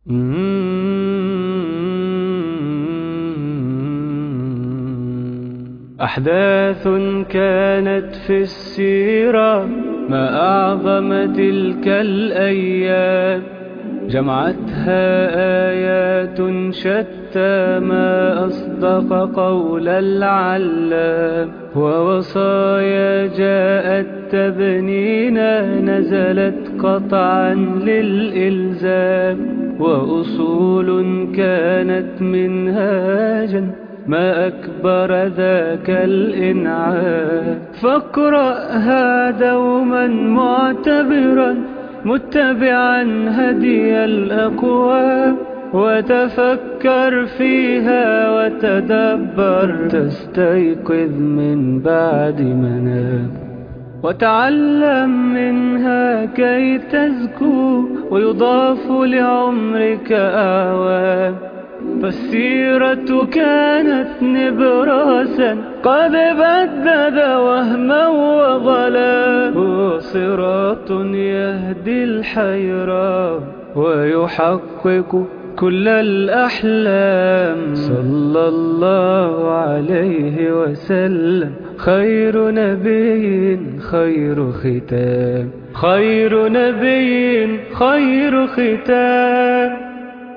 أحداث كانت في السيرة ما أعظم تلك الأيام جمعتها آيات شتى ما أصدق قول العلام ووصايا جاءت تبنينا نزلت قطعا للإلزام وأصول كانت منهاجا ما أكبر ذاك الإنعام فاقرأها دوما معتبرا متبعا هدي الأقوام وتفكر فيها وتدبر تستيقظ من بعد منام وتعلم منها كي تزكو ويضاف لعمرك أعوام فالسيرة كانت نبراسا قد بدد وهما وظلا هو صراط يهدي الحيرة ويحقق كل الأحلام صلى الله عليه وسلم خير نبي خير ختام خير نبي خير ختام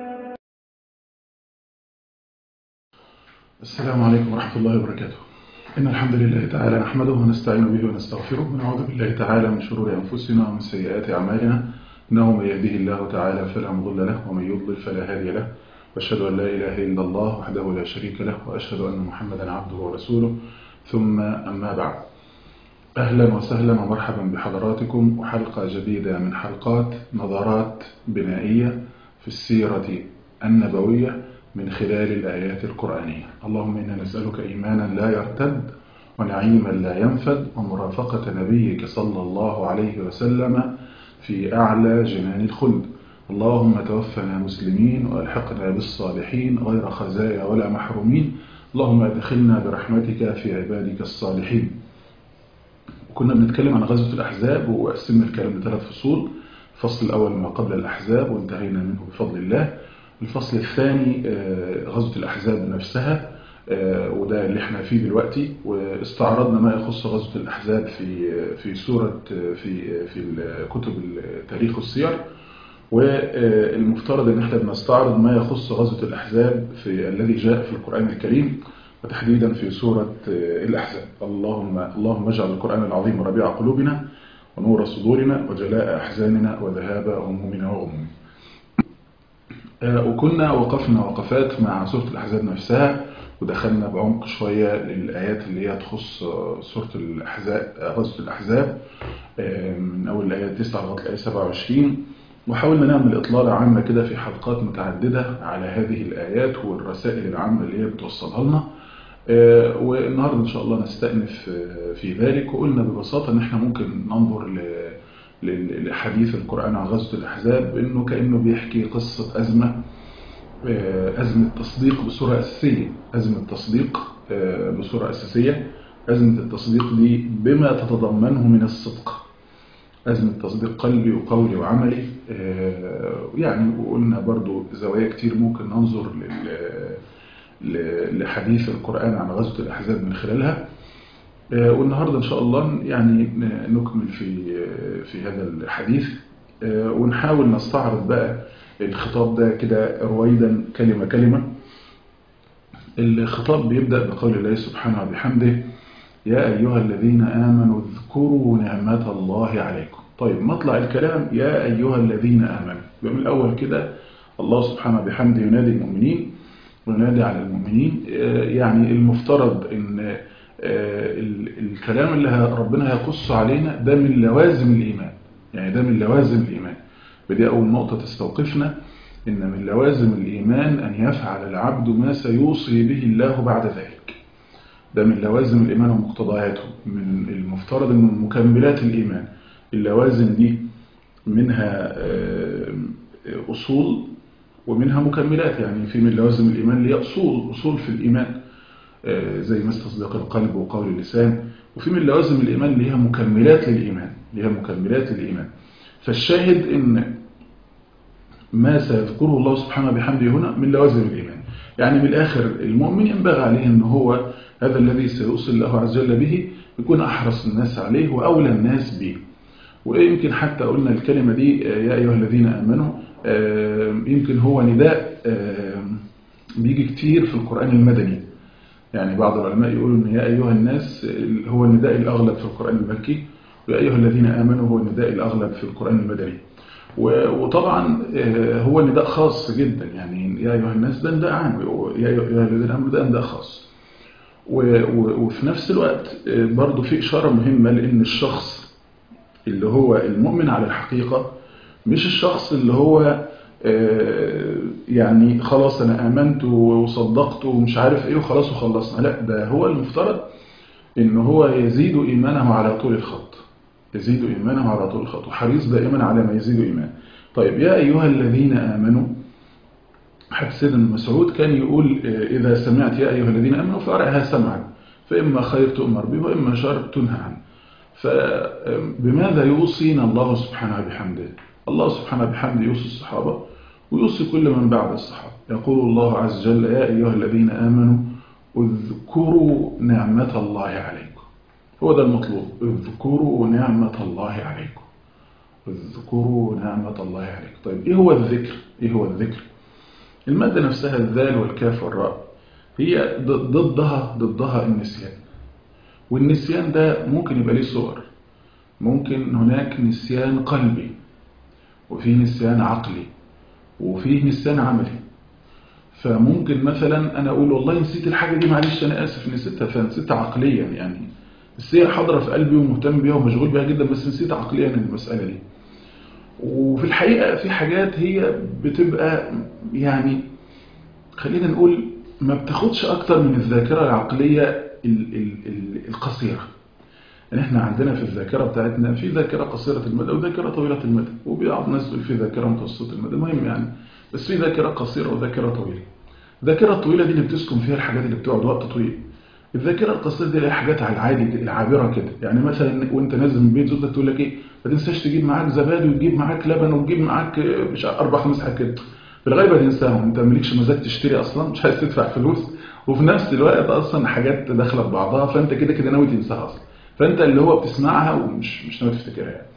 السلام عليكم ورحمة الله وبركاته إن الحمد لله تعالى نحمده ونستعين به ونستغفره ونعوذ بالله تعالى من شرور أنفسنا ومن سيئات أعمالنا إنه من يهده الله تعالى فلا مضل له ومن يضلل فلا هادي له وأشهد أن لا إله إلا الله وحده لا شريك له وأشهد أن محمدا عبده ورسوله ثم أما بعد أهلا وسهلا ومرحبا بحضراتكم وحلقة جديدة من حلقات نظرات بنائية في السيرة النبوية من خلال الآيات القرآنية اللهم إنا نسألك إيمانا لا يرتد ونعيما لا ينفد ومرافقة نبيك صلى الله عليه وسلم في أعلى جنان الخلد اللهم توفنا مسلمين وألحقنا بالصالحين غير خزايا ولا محرومين اللهم ادخلنا برحمتك في عبادك الصالحين كنا بنتكلم عن غزوة الأحزاب وقسمنا الكلام لثلاث فصول الفصل الأول ما قبل الأحزاب وانتهينا منه بفضل الله الفصل الثاني غزوة الأحزاب نفسها وده اللي احنا فيه دلوقتي واستعرضنا ما يخص غزوة الأحزاب في في سورة في في كتب التاريخ والسير والمفترض ان احنا بنستعرض ما يخص غزوة الأحزاب في الذي جاء في القرآن الكريم وتحديدا في سورة الأحزاب اللهم اللهم اجعل القرآن العظيم ربيع قلوبنا ونور صدورنا وجلاء أحزاننا وذهاب همومنا وغمومنا وكنا وقفنا وقفات مع سورة الأحزاب نفسها ودخلنا بعمق شوية للآيات اللي هي تخص سورة الأحزاب غزوة الأحزاب من أول الآية 9 لغاية الآية 27 وحاولنا نعمل إطلالة عامة كده في حلقات متعددة على هذه الآيات والرسائل العامة اللي هي بتوصلها لنا والنهاردة إن شاء الله نستأنف في ذلك وقلنا ببساطة إن إحنا ممكن ننظر ل لحديث القرآن عن غزوة الأحزاب إنه كأنه بيحكي قصة أزمة أزمة تصديق بصورة أساسية أزمة تصديق بصورة أساسية أزمة التصديق دي بما تتضمنه من الصدق أزمة تصديق قلبي وقولي وعملي يعني وقلنا برضو زوايا كتير ممكن ننظر لحديث القرآن عن غزوة الأحزاب من خلالها والنهاردة إن شاء الله يعني نكمل في في هذا الحديث ونحاول نستعرض بقى الخطاب ده كده رويدا كلمة كلمة الخطاب بيبدأ بقول الله سبحانه وبحمده يا أيها الذين آمنوا اذكروا نعمة الله عليكم طيب مطلع الكلام يا أيها الذين آمنوا من الأول كده الله سبحانه وبحمده ينادي المؤمنين وينادي على المؤمنين يعني المفترض ان الكلام اللي ربنا هيقص علينا ده من لوازم الإيمان يعني ده من لوازم الإيمان بدي أول نقطة تستوقفنا إن من لوازم الإيمان أن يفعل العبد ما سيوصي به الله بعد ذلك ده من لوازم الإيمان ومقتضياته من المفترض أنه مكملات الإيمان اللوازم دي منها أصول ومنها مكملات يعني في من لوازم الإيمان اللي هي أصول أصول في الإيمان زي ما تصديق القلب وقول اللسان وفي من لوازم الإيمان اللي هي مكملات للإيمان اللي هي مكملات للإيمان فالشاهد إن ما سيذكره الله سبحانه بحمده هنا من لوازم الإيمان يعني من الآخر المؤمن ينبغي عليه أن هو هذا الذي سيوصل الله عز وجل به يكون أحرص الناس عليه وأولى الناس به ويمكن حتى قلنا الكلمة دي يا أيها الذين آمنوا يمكن هو نداء بيجي كتير في القرآن المدني يعني بعض العلماء يقولوا أن يا أيها الناس هو النداء الأغلب في القرآن المكي ويا أيها الذين آمنوا هو النداء الأغلب في القرآن المدني وطبعا هو نداء خاص جدا يعني يا أيها الناس ده نداء عام يا أيها الذين آمنوا ده نداء خاص وفي نفس الوقت برضو في إشارة مهمة لأن الشخص اللي هو المؤمن على الحقيقة مش الشخص اللي هو يعني خلاص أنا آمنت وصدقت ومش عارف إيه وخلاص وخلصنا لا ده هو المفترض إن هو يزيد إيمانه على طول الخط يزيد إيمانه على طول الخط وحريص دائما على ما يزيد إيمان طيب يا أيها الذين آمنوا حتى سيدنا مسعود كان يقول إذا سمعت يا أيها الذين آمنوا فأرعها سمعا فإما خير تؤمر به وإما شر تنهى عنه فبماذا يوصينا الله سبحانه بحمده الله سبحانه بحمده يوصي الصحابة ويوصي كل من بعد الصحابة يقول الله عز وجل يا أيها الذين آمنوا اذكروا نعمة الله عليكم هو ده المطلوب اذكروا نعمة الله عليكم اذكروا نعمة الله عليكم طيب ايه هو الذكر ايه هو الذكر المادة نفسها الذال والكاف والراء هي ضدها ضدها النسيان والنسيان ده ممكن يبقى ليه صور ممكن هناك نسيان قلبي وفي نسيان عقلي وفيه نسيان عملي فممكن مثلا انا اقول والله نسيت الحاجة دي معلش انا اسف نسيتها فنسيتها عقليا يعني بس هي حاضرة في قلبي ومهتم بيها ومشغول بيها جدا بس نسيت عقليا المسألة دي وفي الحقيقة في حاجات هي بتبقى يعني خلينا نقول ما بتاخدش أكتر من الذاكرة العقلية القصيرة يعني احنا عندنا في الذاكرة بتاعتنا في ذاكرة قصيرة المدى وذاكرة طويلة المدى وبعض الناس تقول في ذاكرة متوسطة المدى المهم يعني بس في ذاكرة قصيرة وذاكرة طويلة الذاكرة الطويلة دي اللي بتسكن فيها الحاجات اللي بتقعد وقت طويل الذاكرة القصيرة دي حاجات على العادي العابرة كده يعني مثلا وانت نازل من بيت زوجتك تقول لك ايه ما تنساش تجيب معاك زبادي وتجيب معاك لبن وتجيب معاك مش اربع خمس حاجات كده في الغالب هتنساهم انت مالكش مزاج تشتري اصلا مش عايز تدفع فلوس وفي نفس الوقت اصلا حاجات داخله في بعضها فانت كده كده ناوي تنساها اصلا فانت اللي هو بتسمعها ومش مش ناوي تفتكرها يعني.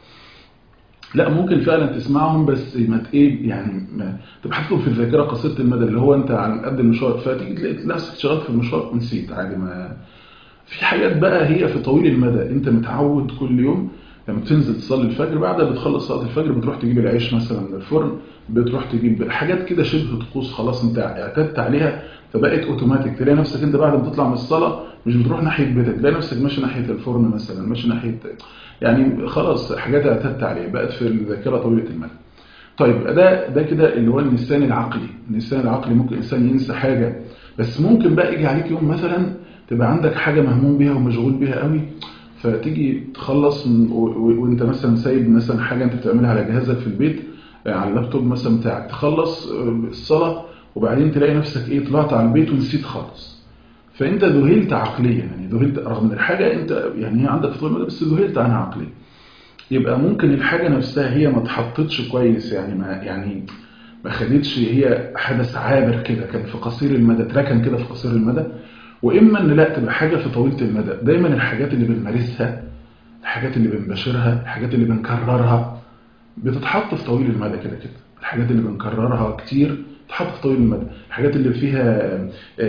لا ممكن فعلا تسمعهم بس ما ايه يعني ما تبقى حاططهم في الذاكره قصيره المدى اللي هو انت عن قد المشوار فتيجي تلاقي نفسك شغال في المشوار ونسيت عادي ما في حاجات بقى هي في طويل المدى انت متعود كل يوم لما بتنزل تصلي الفجر بعد ما بتخلص صلاه الفجر بتروح تجيب العيش مثلا من الفرن بتروح تجيب حاجات كده شبه طقوس خلاص انت اعتدت عليها فبقت اوتوماتيك تلاقي نفسك انت بعد ما تطلع من الصلاه مش بتروح ناحيه بيتك تلاقي نفسك ماشي ناحيه الفرن مثلا ماشي ناحيه يعني خلاص حاجات اعتدت عليها بقت في الذاكره طويله المدى طيب ده ده كده اللي هو النسيان العقلي النسيان العقلي ممكن الانسان ينسى حاجه بس ممكن بقى يجي عليك يوم مثلا تبقى عندك حاجه مهموم بيها ومشغول بيها قوي فتيجي تخلص وانت مثلا سايب مثلا حاجه انت بتعملها على جهازك في البيت على اللابتوب مثلا بتاعك تخلص الصلاه وبعدين تلاقي نفسك ايه طلعت على البيت ونسيت خالص فانت ذهلت عقليا يعني ذهلت رغم ان الحاجه انت يعني هي عندك في طول المدى بس ذهلت عنها عقليا يبقى ممكن الحاجه نفسها هي ما اتحطتش كويس يعني ما يعني ما خدتش هي حدث عابر كده كان في قصير المدى اتركن كده في قصير المدى واما ان لا تبقى حاجه في طويله المدى دايما الحاجات اللي بنمارسها الحاجات اللي بنباشرها الحاجات اللي بنكررها بتتحط في طويل المدى كده كده الحاجات اللي بنكررها كتير تتحط في طويل المدى الحاجات اللي فيها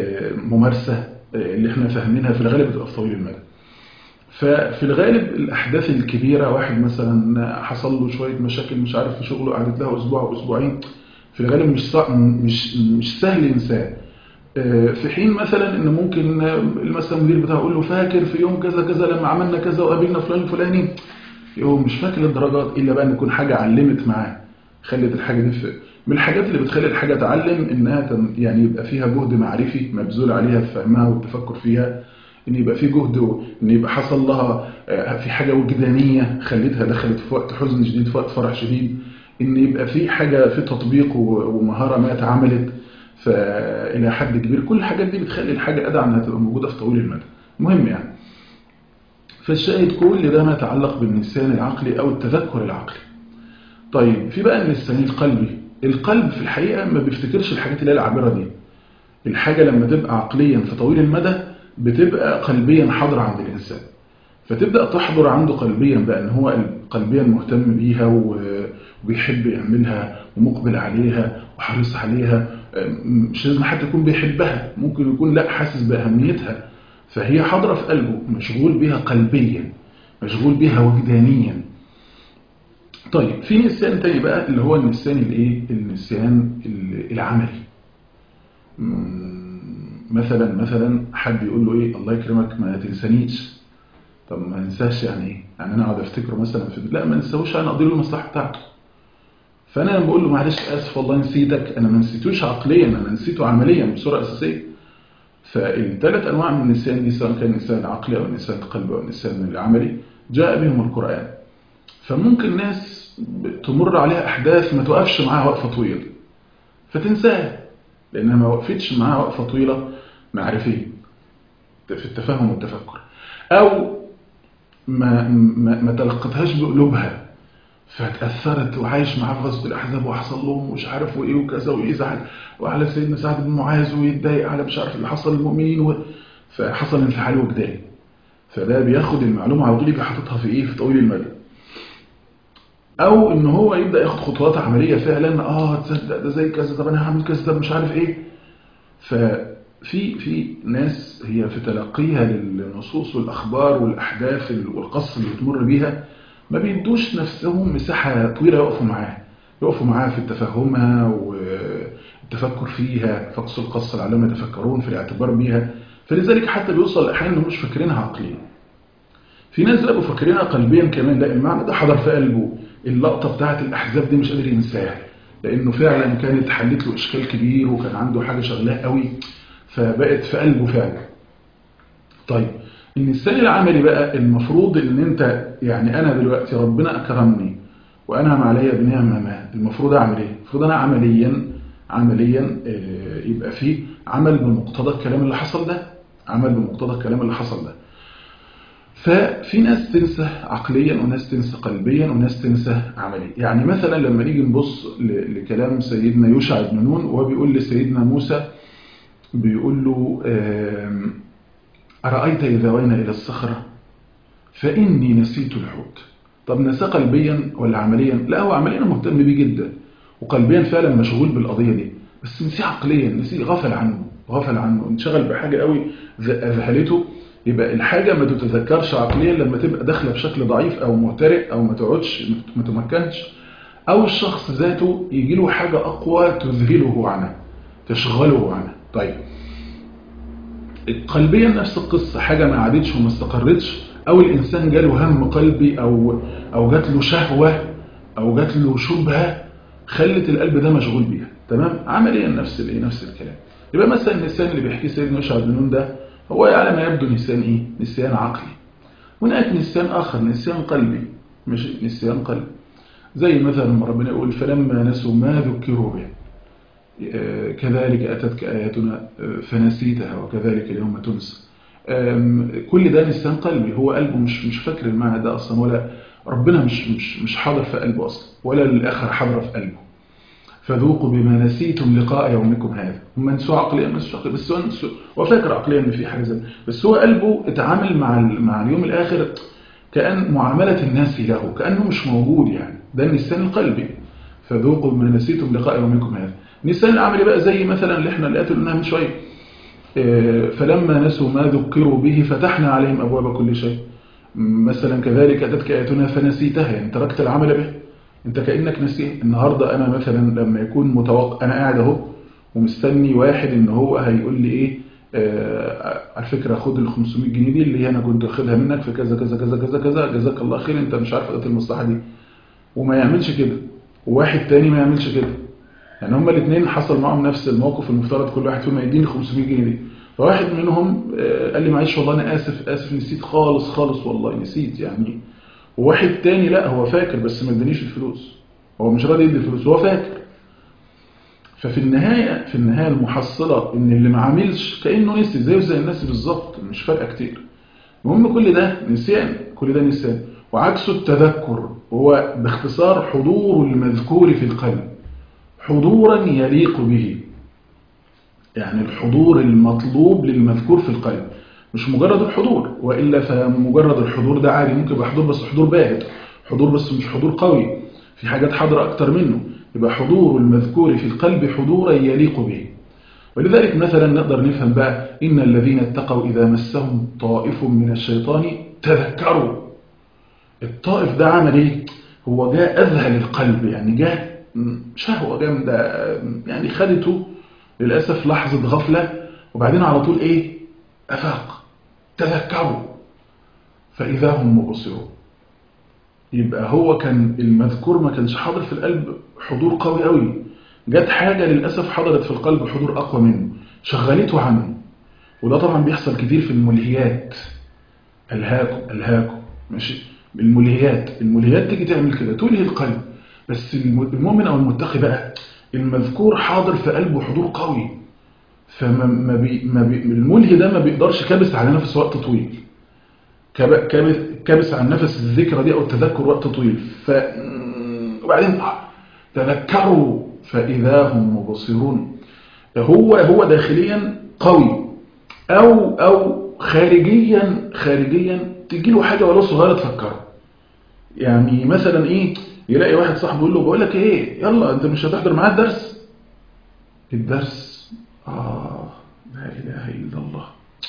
ممارسه اللي احنا فاهمينها في الغالب بتبقى في طويل المدى ففي الغالب الاحداث الكبيره واحد مثلا حصل له شويه مشاكل مش عارف في شغله قعدت لها اسبوع او اسبوعين في الغالب مش مش مش سهل ينساه في حين مثلا ان ممكن مثلا المدير بتاعه يقول له فاكر في يوم كذا كذا لما عملنا كذا وقابلنا فلان الفلاني هو مش فاكر الدرجات الا بقى ان يكون حاجه علمت معاه خلت الحاجه دي في من الحاجات اللي بتخلي الحاجه تعلم انها يعني يبقى فيها جهد معرفي مبذول عليها في فهمها والتفكر فيها ان يبقى في جهد ان يبقى حصل لها في حاجه وجدانيه خلتها دخلت في وقت حزن شديد في وقت فرح شديد ان يبقى في حاجه في تطبيق ومهاره ما اتعملت فإلى حد كبير كل الحاجات دي بتخلي الحاجة أدعى أنها تبقى موجودة في طويل المدى مهم يعني فالشاهد كل ده ما يتعلق بالنسيان العقلي أو التذكر العقلي طيب في بقى النسيان القلبي القلب في الحقيقة ما بيفتكرش الحاجات اللي هي العابرة دي الحاجة لما تبقى عقليا في طويل المدى بتبقى قلبيا حاضرة عند الإنسان فتبدأ تحضر عنده قلبيا بقى ان هو قلبيا مهتم بيها وبيحب يعملها ومقبل عليها وحريص عليها مش لازم حتى يكون بيحبها ممكن يكون لا حاسس بأهميتها فهي حاضرة في قلبه مشغول بيها قلبيا مشغول بيها وجدانيا طيب في نسيان تاني بقى اللي هو النسيان الايه النسيان العملي مثلا مثلا حد يقول له ايه الله يكرمك ما تنسانيش طب ما ننساش يعني ايه يعني انا اقعد افتكره مثلا في لا ما نساوش انا اقضي له المصلحه بتاعته فانا لما بقول له معلش اسف والله نسيتك انا ما نسيتوش عقليا انا نسيته عمليا بصوره اساسيه فالثلاث انواع من النسيان دي سواء كان النسيان العقلي او النسيان القلبي او النسيان العملي جاء بهم القران فممكن ناس تمر عليها احداث ما توقفش معاها وقفه طويله فتنساها لانها ما وقفتش معاها وقفه طويله معرفيه في التفهم والتفكر او ما ما, ما تلقتهاش بقلوبها فتأثرت وعايش معاه في غزوة الأحزاب وحصل لهم ومش عارف وإيه وكذا ويزعل وعلى سيدنا سعد بن معاذ ويتضايق على مش عارف اللي حصل للمؤمنين و... فحصل انفعال وجداني فده بياخد المعلومة على طول يبقى حاططها في إيه في طويل المدى أو إن هو يبدأ ياخد خطوات عملية فعلا آه تصدق ده زي كذا طب أنا هعمل كذا طب مش عارف إيه ففي في ناس هي في تلقيها للنصوص والأخبار والأحداث والقصة اللي بتمر بيها ما بيدوش نفسهم مساحة طويلة يقفوا معاها يقفوا معاها في تفهمها والتفكر فيها فقصوا القصة لعلهم يتفكرون في الاعتبار بيها فلذلك حتى بيوصل أحيانا انهم مش فاكرينها عقليا في ناس لا فاكرينها قلبيا كمان لا المعنى ده حضر في قلبه اللقطة بتاعت الأحزاب دي مش قادر ينساها لأنه فعلا كانت حلت له إشكال كبير وكان عنده حاجة شغلاه قوي فبقت في قلبه فعلا طيب النسيان العملي بقى المفروض ان انت يعني انا دلوقتي ربنا اكرمني وانعم عليا بنعمه ما المفروض اعمل ايه المفروض انا عمليا عمليا يبقى فيه عمل بمقتضى الكلام اللي حصل ده عمل بمقتضى الكلام اللي حصل ده ففي ناس تنسى عقليا وناس تنسى قلبيا وناس تنسى عمليا يعني مثلا لما نيجي نبص لكلام سيدنا يوشع بن نون وهو بيقول لسيدنا موسى بيقول له أرأيت إذا وينا إلى الصخرة فإني نسيت الحوت طب نسى قلبيا ولا عمليا لا هو عمليا مهتم بيه جدا وقلبيا فعلا مشغول بالقضية دي بس نسيه عقليا نسيه غفل عنه غفل عنه انشغل بحاجة قوي أذهلته يبقى الحاجة ما تتذكرش عقليا لما تبقى داخلة بشكل ضعيف أو مهترئ أو ما تقعدش ما تمكنش أو الشخص ذاته يجي له حاجة أقوى تذهله عنها تشغله عنها طيب قلبيا نفس القصة حاجة ما عادتش وما استقرتش أو الإنسان جاله هم قلبي أو, أو جات له شهوة أو جات له شبهة خلت القلب ده مشغول بيها تمام عمليا نفس الايه نفس الكلام يبقى مثلا النسيان اللي بيحكيه سيدنا يوشع بن نون ده هو على ما يبدو نسيان ايه نسيان عقلي هناك نسيان آخر نسيان قلبي مش نسيان قلبي زي مثلا ربنا يقول فلما نسوا ما ذكروا به كذلك أتتك آياتنا فنسيتها وكذلك اليوم تنسى كل ده نسيان قلبي هو قلبه مش مش فاكر المعنى ده أصلا ولا ربنا مش مش مش حاضر في قلبه أصلا ولا الآخر حاضر في قلبه فذوقوا بما نسيتم لقاء يومكم هذا هم نسوا عقليا نسوا عقليا بس هو هو فاكر عقليا ان في حاجه زي بس هو قلبه اتعامل مع مع اليوم الاخر كأن معاملة الناس له كأنه مش موجود يعني ده النسيان القلبي فذوقوا بما نسيتم لقاء يومكم هذا النسيان العملي بقى زي مثلا اللي احنا اللي قلناها من شويه فلما نسوا ما ذكروا به فتحنا عليهم ابواب كل شيء مثلا كذلك اتتك اياتنا فنسيتها يعني تركت العمل به انت كانك نسيه النهارده انا مثلا لما يكون متوقع انا قاعد اهو ومستني واحد ان هو هيقول لي ايه آه على فكره خد ال 500 جنيه دي اللي انا كنت واخدها منك في كذا كذا كذا كذا كذا جزاك الله خير انت مش عارف قضيه المصلحه دي وما يعملش كده وواحد تاني ما يعملش كده يعني هما الاثنين حصل معهم نفس الموقف المفترض كل واحد فيهم يديني 500 جنيه دي فواحد منهم قال لي معلش والله انا اسف اسف نسيت خالص خالص والله نسيت يعني وواحد تاني لا هو فاكر بس ما ادانيش الفلوس هو مش راضي يدي الفلوس هو فاكر ففي النهاية في النهاية المحصلة ان اللي ما عملش كأنه نسي زيه زي الناس بالظبط مش فارقة كتير المهم كل ده نسيان كل ده نسيان وعكسه التذكر هو باختصار حضور المذكور في القلب حضورا يليق به يعني الحضور المطلوب للمذكور في القلب مش مجرد الحضور وإلا فمجرد الحضور ده عادي ممكن يبقى حضور بس حضور باهت حضور بس مش حضور قوي في حاجات حاضرة أكتر منه يبقى حضور المذكور في القلب حضورا يليق به ولذلك مثلا نقدر نفهم بقى إن الذين اتقوا إذا مسهم طائف من الشيطان تذكروا الطائف ده عمل إيه؟ هو جاء أذهل القلب يعني جاء شهوة جامدة يعني خدته للأسف لحظة غفلة وبعدين على طول إيه أفاق تذكروا فإذا هم مبصرون يبقى هو كان المذكور ما كانش حاضر في القلب حضور قوي قوي جت حاجة للأسف حضرت في القلب حضور أقوى منه شغلته عنه وده طبعا بيحصل كتير في الملهيات ألهاكم ألهاكم ماشي الملهيات الملهيات تيجي تعمل كده تلهي القلب بس المؤمن أو المتقي بقى المذكور حاضر في قلبه حضور قوي فما ما بي ما بي الملهي ده ما بيقدرش كابس على نفس وقت طويل كابس على نفس الذكرى دي أو التذكر وقت طويل ف وبعدين تذكروا فإذا هم مبصرون هو هو داخليا قوي أو أو خارجيا خارجيا تجي له حاجة ولو صغيرة تفكره يعني مثلا إيه يلاقي واحد صاحبه يقول له بقول لك إيه يلا أنت مش هتحضر معاه الدرس الدرس آه لا إله إلا الله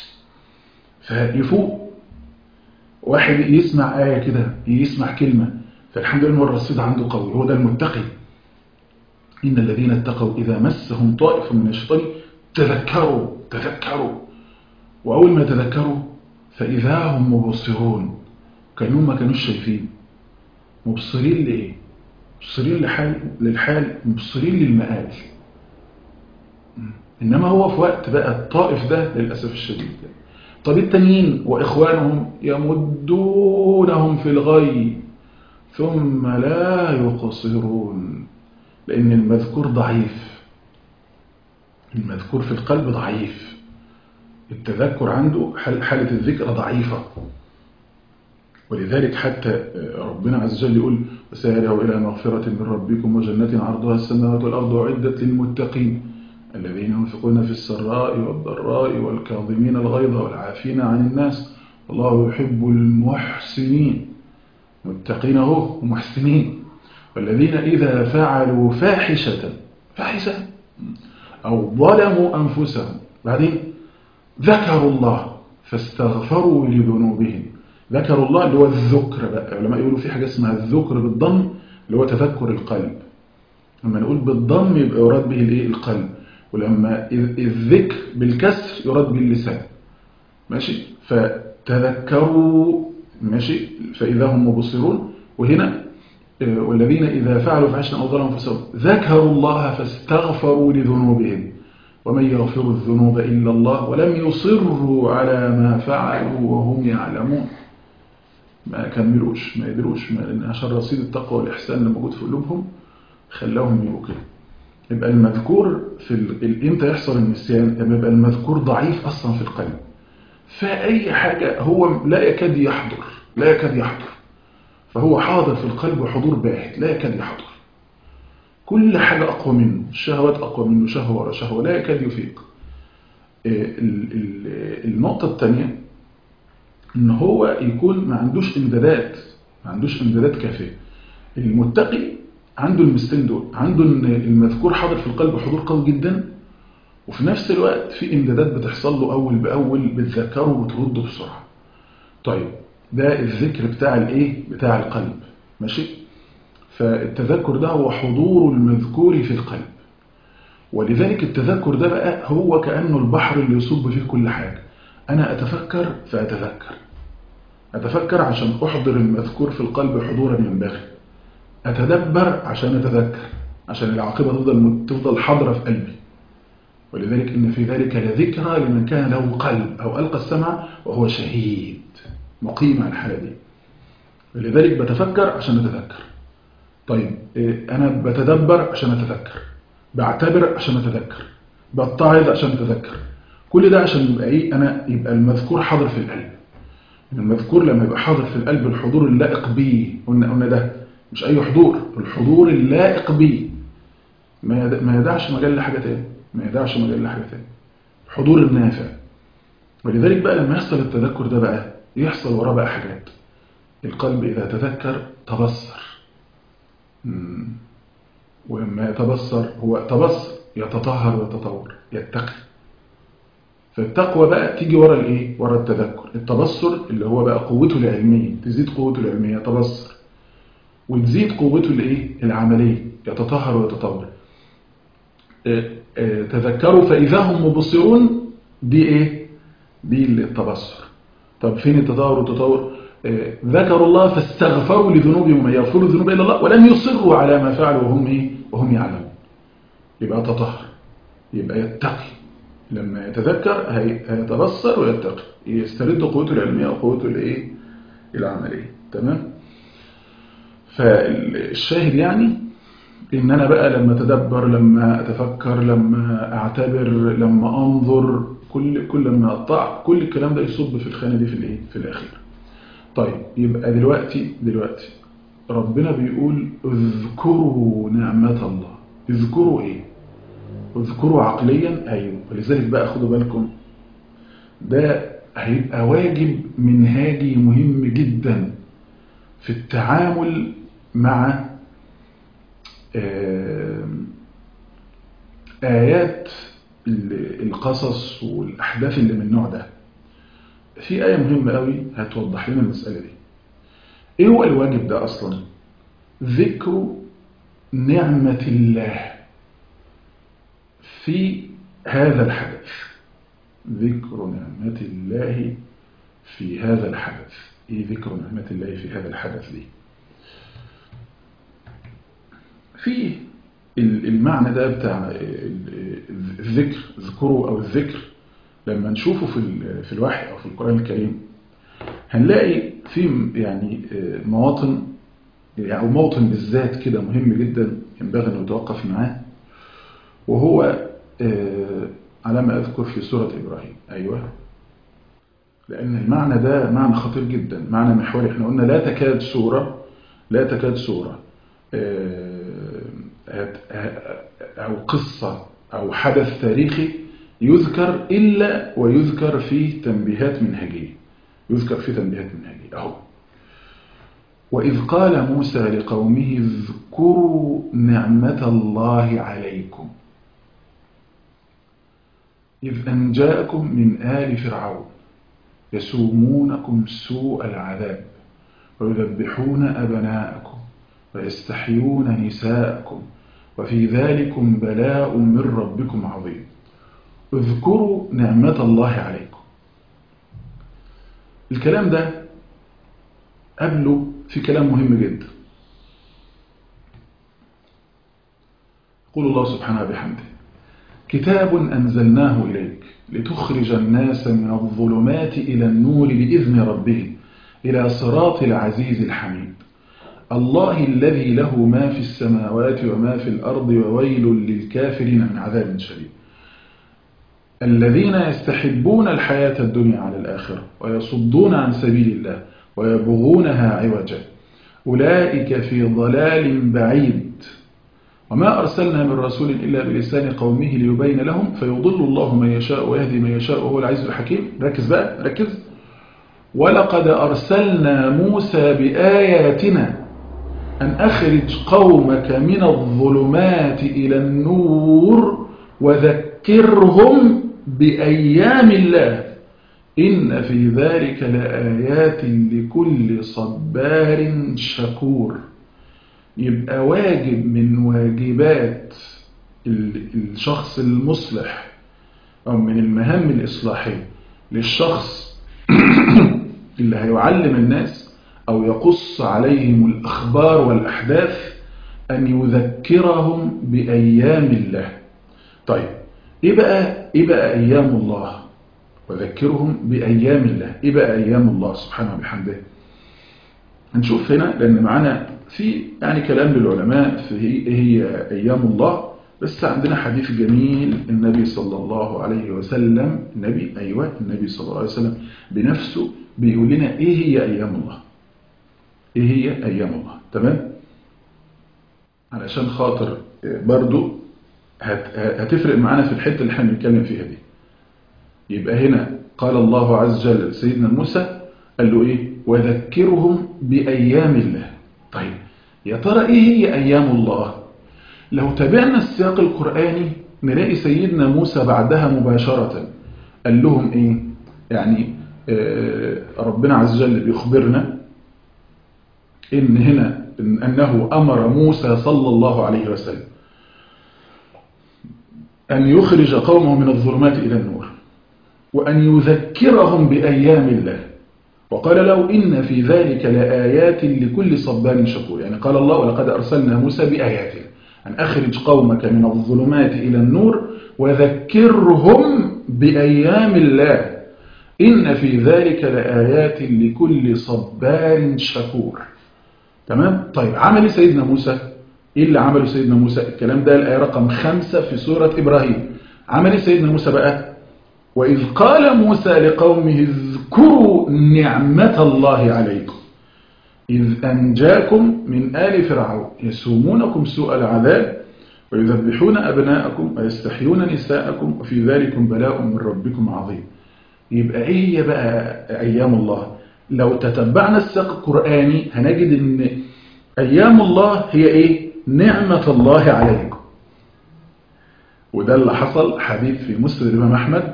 فيفوق واحد يسمع آية كده يسمع كلمة فالحمد لله الرصيد عنده قوي هو ده المتقي إن الذين اتقوا إذا مسهم طائف من الشيطان تذكروا تذكروا وأول ما تذكروا فإذا هم مبصرون كانوا ما كانوش شايفين مبصرين لإيه؟ مبصرين لحال للحال مبصرين للمآل إنما هو في وقت بقى الطائف ده للأسف الشديد طب التانيين وإخوانهم يمدونهم في الغي ثم لا يقصرون لأن المذكور ضعيف المذكور في القلب ضعيف التذكر عنده حالة الذكر ضعيفة ولذلك حتى ربنا عز وجل يقول وسارعوا إلى مغفرة من ربكم وجنة عرضها السماوات والأرض أعدت للمتقين الذين ينفقون في السراء والضراء والكاظمين الغيظ والعافين عن الناس والله يحب المحسنين متقين هو ومحسنين والذين إذا فعلوا فاحشة فاحشة أو ظلموا أنفسهم بعدين ذكروا الله فاستغفروا لذنوبهم ذكروا الله اللي هو الذكر بقى العلماء يقولوا في حاجة اسمها الذكر بالضم اللي هو تذكر القلب لما نقول بالضم يبقى يراد به الايه القلب ولما الذكر بالكسر يراد به اللسان ماشي فتذكروا ماشي فإذا هم مبصرون وهنا والذين إذا فعلوا فحشا أو ظلموا انفسهم ذكروا الله فاستغفروا لذنوبهم ومن يغفر الذنوب إلا الله ولم يصروا على ما فعلوا وهم يعلمون ما كملوش ما يدروش ما لأن عشان رصيد التقوى والإحسان اللي موجود في قلوبهم خلاهم يبقوا كده يبقى المذكور في ال... امتى يحصل النسيان لما يبقى المذكور ضعيف أصلا في القلب فأي حاجة هو لا يكاد يحضر لا يكاد يحضر فهو حاضر في القلب حضور باهت لا يكاد يحضر كل حاجة أقوى منه الشهوات أقوى منه شهوة ورا شهوة لا يكاد يفيق النقطة الثانية إن هو يكون ما عندوش إمدادات ما عندوش إمدادات كافية المتقي عنده المستين دول عنده إن المذكور حاضر في القلب حضور قوي جدا وفي نفس الوقت في إمدادات بتحصل له أول بأول بتذكره وبترده بسرعة طيب ده الذكر بتاع الايه بتاع القلب ماشي فالتذكر ده هو حضور المذكور في القلب ولذلك التذكر ده بقى هو كأنه البحر اللي يصب فيه كل حاجة أنا أتفكر فأتذكر أتفكر عشان أحضر المذكور في القلب حضورا ينبغي أتدبر عشان أتذكر عشان العاقبة تفضل تفضل حاضرة في قلبي ولذلك إن في ذلك لذكرى لمن كان له قلب أو ألقى السمع وهو شهيد مقيم على الحالة دي ولذلك بتفكر عشان أتذكر طيب أنا بتدبر عشان أتذكر بعتبر عشان أتذكر بتعظ عشان أتذكر كل ده عشان يبقى إيه أنا يبقى المذكور حاضر في القلب المذكور لما يبقى حاضر في القلب الحضور اللائق بيه قلنا قلنا ده مش أي حضور الحضور اللائق بيه ما يد- ما يدعش مجال لحاجة تاني ما يدعش مجال لحاجة تاني حضور النافع ولذلك بقى لما يحصل التذكر ده بقى يحصل وراه بقى حاجات القلب إذا تذكر تبصر مم. ولما يتبصر هو تبصر يتطهر ويتطور يتقي فالتقوى بقى تيجي ورا الايه ورا التذكر التبصر اللي هو بقى قوته العلميه تزيد قوته العلميه يتبصر وتزيد قوته الايه العمليه يتطهر ويتطور آه، آه، تذكروا فاذا هم مبصرون دي ايه دي التبصر طب فين التطور والتطور آه، ذكروا الله فاستغفروا لذنوبهم ومن يغفر الذنوب الا الله ولم يصروا على ما فعلوا وهم ايه وهم يعلمون يبقى تطهر يبقى يتقي لما يتذكر هي- هيتبصر ويتقي يسترد قوته العلميه وقوته الايه العمليه تمام فالشاهد يعني ان انا بقى لما اتدبر لما اتفكر لما اعتبر لما انظر كل كل ما اطاع كل الكلام ده يصب في الخانه دي في الايه في الاخير طيب يبقى دلوقتي دلوقتي ربنا بيقول اذكروا نعمة الله اذكروا ايه اذكروا عقليا ايوه ولذلك بقى خدوا بالكم ده هيبقى واجب منهاجي مهم جدا في التعامل مع آم، آيات ال- القصص والأحداث اللي من النوع ده في آية مهمة قوي هتوضح لنا المسألة دي إيه هو الواجب ده أصلا ذكر نعمة الله في هذا الحدث ذكر نعمة الله في هذا الحدث إيه ذكر نعمة الله في هذا الحدث دي في ال- المعنى ده بتاع ال- الذكر اذكروا أو الذكر لما نشوفه في ال- في الوحي أو في القرآن الكريم هنلاقي في يعني مواطن أو موطن بالذات كده مهم جدا ينبغي أن نتوقف معاه وهو آه، على ما أذكر في سورة إبراهيم أيوة لأن المعنى ده معنى خطير جدا معنى محوري احنا قلنا لا تكاد سورة لا تكاد سورة آه، هت- ه- أو قصة أو حدث تاريخي يذكر إلا ويذكر فيه تنبيهات منهجية يذكر فيه تنبيهات منهجية أهو وإذ قال موسى لقومه اذكروا نعمة الله عليكم إذ أن جاءكم من آل فرعون يسومونكم سوء العذاب ويذبحون أبناءكم ويستحيون نساءكم وفي ذلكم بلاء من ربكم عظيم اذكروا نعمة الله عليكم الكلام ده قبله في كلام مهم جدا يقول الله سبحانه بحمده كتاب أنزلناه إليك لتخرج الناس من الظلمات إلى النور بإذن ربهم إلى صراط العزيز الحميد الله الذي له ما في السماوات وما في الأرض وويل للكافرين من عذاب شديد الذين يستحبون الحياة الدنيا على الآخرة ويصدون عن سبيل الله ويبغونها عوجا أولئك في ضلال بعيد وما أرسلنا من رسول إلا بلسان قومه ليبين لهم فيضل الله من يشاء ويهدي من يشاء وهو العزيز الحكيم ركز بقى ركز ولقد أرسلنا موسى بآياتنا أن أخرج قومك من الظلمات إلى النور وذكرهم بأيام الله إن في ذلك لآيات لكل صبار شكور يبقى واجب من واجبات الشخص المصلح أو من المهام الإصلاحية للشخص اللي هيعلم الناس أو يقص عليهم الأخبار والأحداث أن يذكرهم بأيام الله طيب إيه بقى, إيه بقى أيام الله وذكرهم بأيام الله إيه بقى أيام الله سبحانه وبحمده هنشوف هنا لأن معنا في يعني كلام للعلماء في إيه هي أيام الله بس عندنا حديث جميل النبي صلى الله عليه وسلم النبي أيوة النبي صلى الله عليه وسلم بنفسه بيقول لنا إيه هي أيام الله إيه هي أيام الله تمام علشان خاطر برضو هت هتفرق معانا في الحتة اللي احنا بنتكلم فيها دي يبقى هنا قال الله عز وجل سيدنا موسى قال له ايه وذكرهم بأيام الله طيب يا ترى ايه هي أيام الله لو تابعنا السياق القرآني نلاقي سيدنا موسى بعدها مباشرة قال لهم ايه يعني آه ربنا عز وجل بيخبرنا ان هنا إن انه امر موسى صلى الله عليه وسلم ان يخرج قومه من الظلمات الى النور وان يذكرهم بايام الله وقال له إن في ذلك لآيات لكل صبار شكور يعني قال الله ولقد أرسلنا موسى بآياتنا أن أخرج قومك من الظلمات إلى النور وذكرهم بأيام الله إن في ذلك لآيات لكل صبار شكور تمام؟ طيب عمل سيدنا موسى إيه اللي عمله سيدنا موسى الكلام ده الآية رقم خمسة في سورة إبراهيم عمل سيدنا موسى بقى وإذ قال موسى لقومه اذكروا نعمة الله عليكم إذ أنجاكم من آل فرعون يسومونكم سوء العذاب ويذبحون أبناءكم ويستحيون نساءكم وفي ذلك بلاء من ربكم عظيم يبقى إيه هي بقى أيام الله لو تتبعنا السياق القرآني هنجد أن أيام الله هي إيه نعمة الله عليكم وده اللي حصل حديث في مسند الإمام أحمد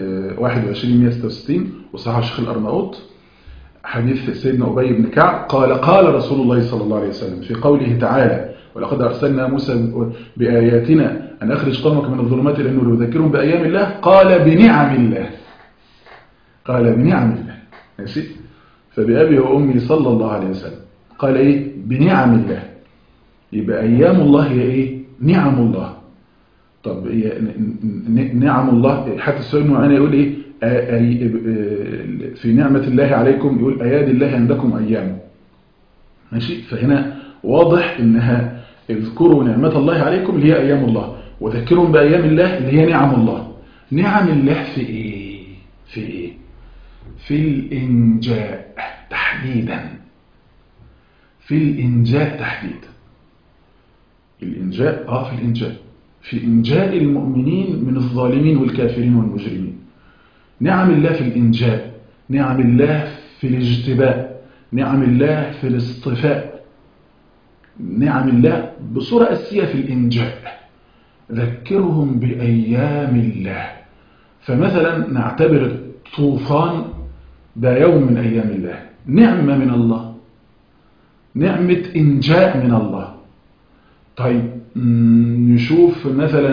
2166 وصححه الشيخ الأرناؤوط حديث سيدنا أبي بن كعب قال قال رسول الله صلى الله عليه وسلم في قوله تعالى ولقد أرسلنا موسى بآياتنا أن أخرج قومك من الظلمات إلى النور وذكرهم بأيام الله قال بنعم الله قال بنعم الله ماشي فبأبي وأمي صلى الله عليه وسلم قال إيه بنعم الله يبقى أيام الله هي إيه نعم الله طب نعم الله حتى السؤال معانا يقول ايه في نعمة الله عليكم يقول أياد الله عندكم أيام ماشي فهنا واضح إنها اذكروا نعمة الله عليكم اللي هي أيام الله وذكرهم بأيام الله اللي هي نعم الله نعم الله في إيه في إيه في الإنجاء تحديدا في الإنجاء تحديدا الإنجاء آه في الإنجاء في إنجاء المؤمنين من الظالمين والكافرين والمجرمين نعم الله في الإنجاء نعم الله في الاجتباء نعم الله في الاصطفاء نعم الله بصورة أساسية في الإنجاء ذكرهم بأيام الله فمثلا نعتبر الطوفان ده يوم من أيام الله نعمة من الله نعمة إنجاء من الله طيب نشوف مثلا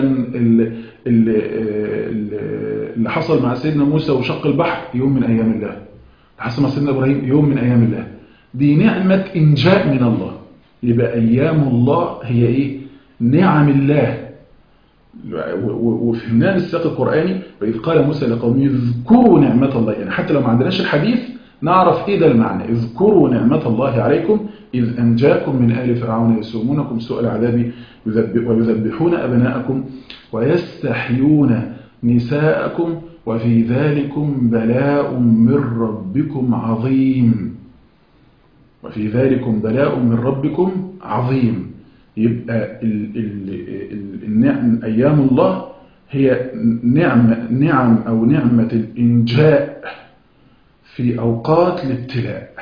اللي حصل مع سيدنا موسى وشق البحر يوم من أيام الله حصل مع سيدنا إبراهيم يوم من أيام الله دي نعمة إنجاء من الله يبقى أيام الله هي إيه نعم الله وفهمناها السياق القرآني وإذ قال موسى لقومه اذكروا نعمة الله يعني حتى لو ما عندناش الحديث نعرف إيه ده المعنى اذكروا نعمة الله عليكم إذ أنجاكم من آل فرعون يسومونكم سوء العذاب ويذبحون أبناءكم ويستحيون نساءكم وفي ذلكم بلاء من ربكم عظيم وفي ذلكم بلاء من ربكم عظيم يبقى ال ال النعم أيام الله هي نعم نعم أو نعمة الإنجاء في أوقات الابتلاء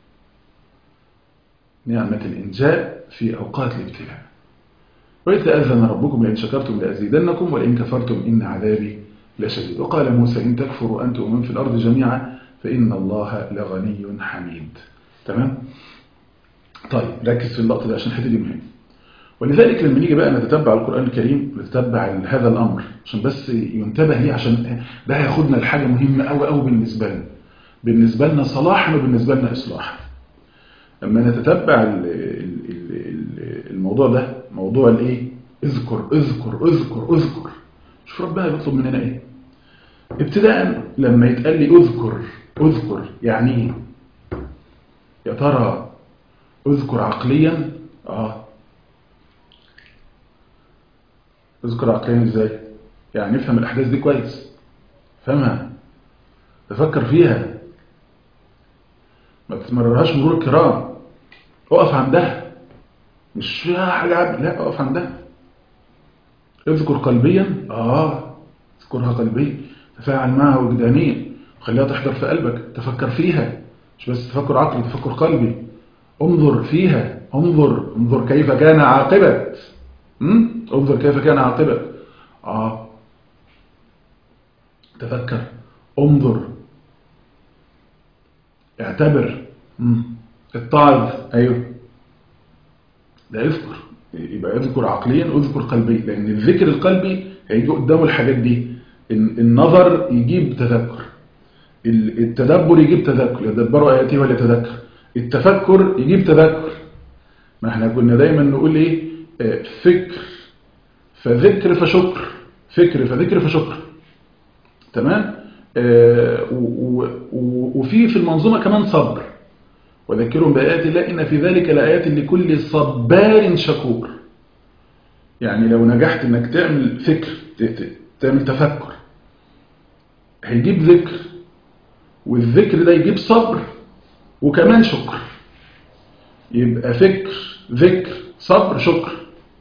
نعمة الإنجاء في أوقات الابتلاء وإذ تأذن ربكم لئن شكرتم لأزيدنكم ولئن كفرتم إن عذابي لشديد وقال موسى إن تكفروا أنتم ومن في الأرض جميعا فإن الله لغني حميد تمام؟ طيب ركز في اللقطة ده عشان الحته دي مهمة ولذلك لما نيجي بقى نتتبع القرآن الكريم نتتبع هذا الأمر عشان بس ينتبه ليه عشان ده هياخدنا لحاجة مهمة قوي قوي بالنسبة لنا بالنسبة لنا صلاحا وبالنسبة لنا إصلاحا لما نتتبع الموضوع ده موضوع الايه اذكر اذكر اذكر اذكر شوف ربنا بيطلب مننا ايه ابتداء لما يتقال لي اذكر اذكر يعني ايه يا ترى اذكر عقليا اه اذكر عقليا ازاي يعني نفهم الاحداث دي كويس فهمها تفكر فيها ما تتمررهاش مرور الكرام اقف عندها مش فيها حاجة عبد لا اقف عندها اذكر قلبيا اه اذكرها قلبيا تفاعل معها وجدانيا خليها تحضر في قلبك تفكر فيها مش بس تفكر عقلي تفكر قلبي انظر فيها انظر انظر كيف كان عاقبة م? انظر كيف كان عاقبة اه تفكر انظر اعتبر م? اتعظ ايوه ده يذكر يبقى يذكر عقليا ويذكر قلبيا لان الذكر القلبي هيجي قدامه الحاجات دي النظر يجيب تذكر التدبر يجيب تذكر يدبروا آياته ولا يتذكر التفكر يجيب تذكر ما احنا كنا دايما نقول ايه اه فكر فذكر فشكر فكر فذكر فشكر تمام اه وفي في المنظومة كمان صبر وذكرهم بآيات الله إن في ذلك لآيات لكل صبار شكور يعني لو نجحت انك تعمل فكر تعمل تفكر هيجيب ذكر والذكر ده يجيب صبر وكمان شكر يبقى فكر ذكر صبر شكر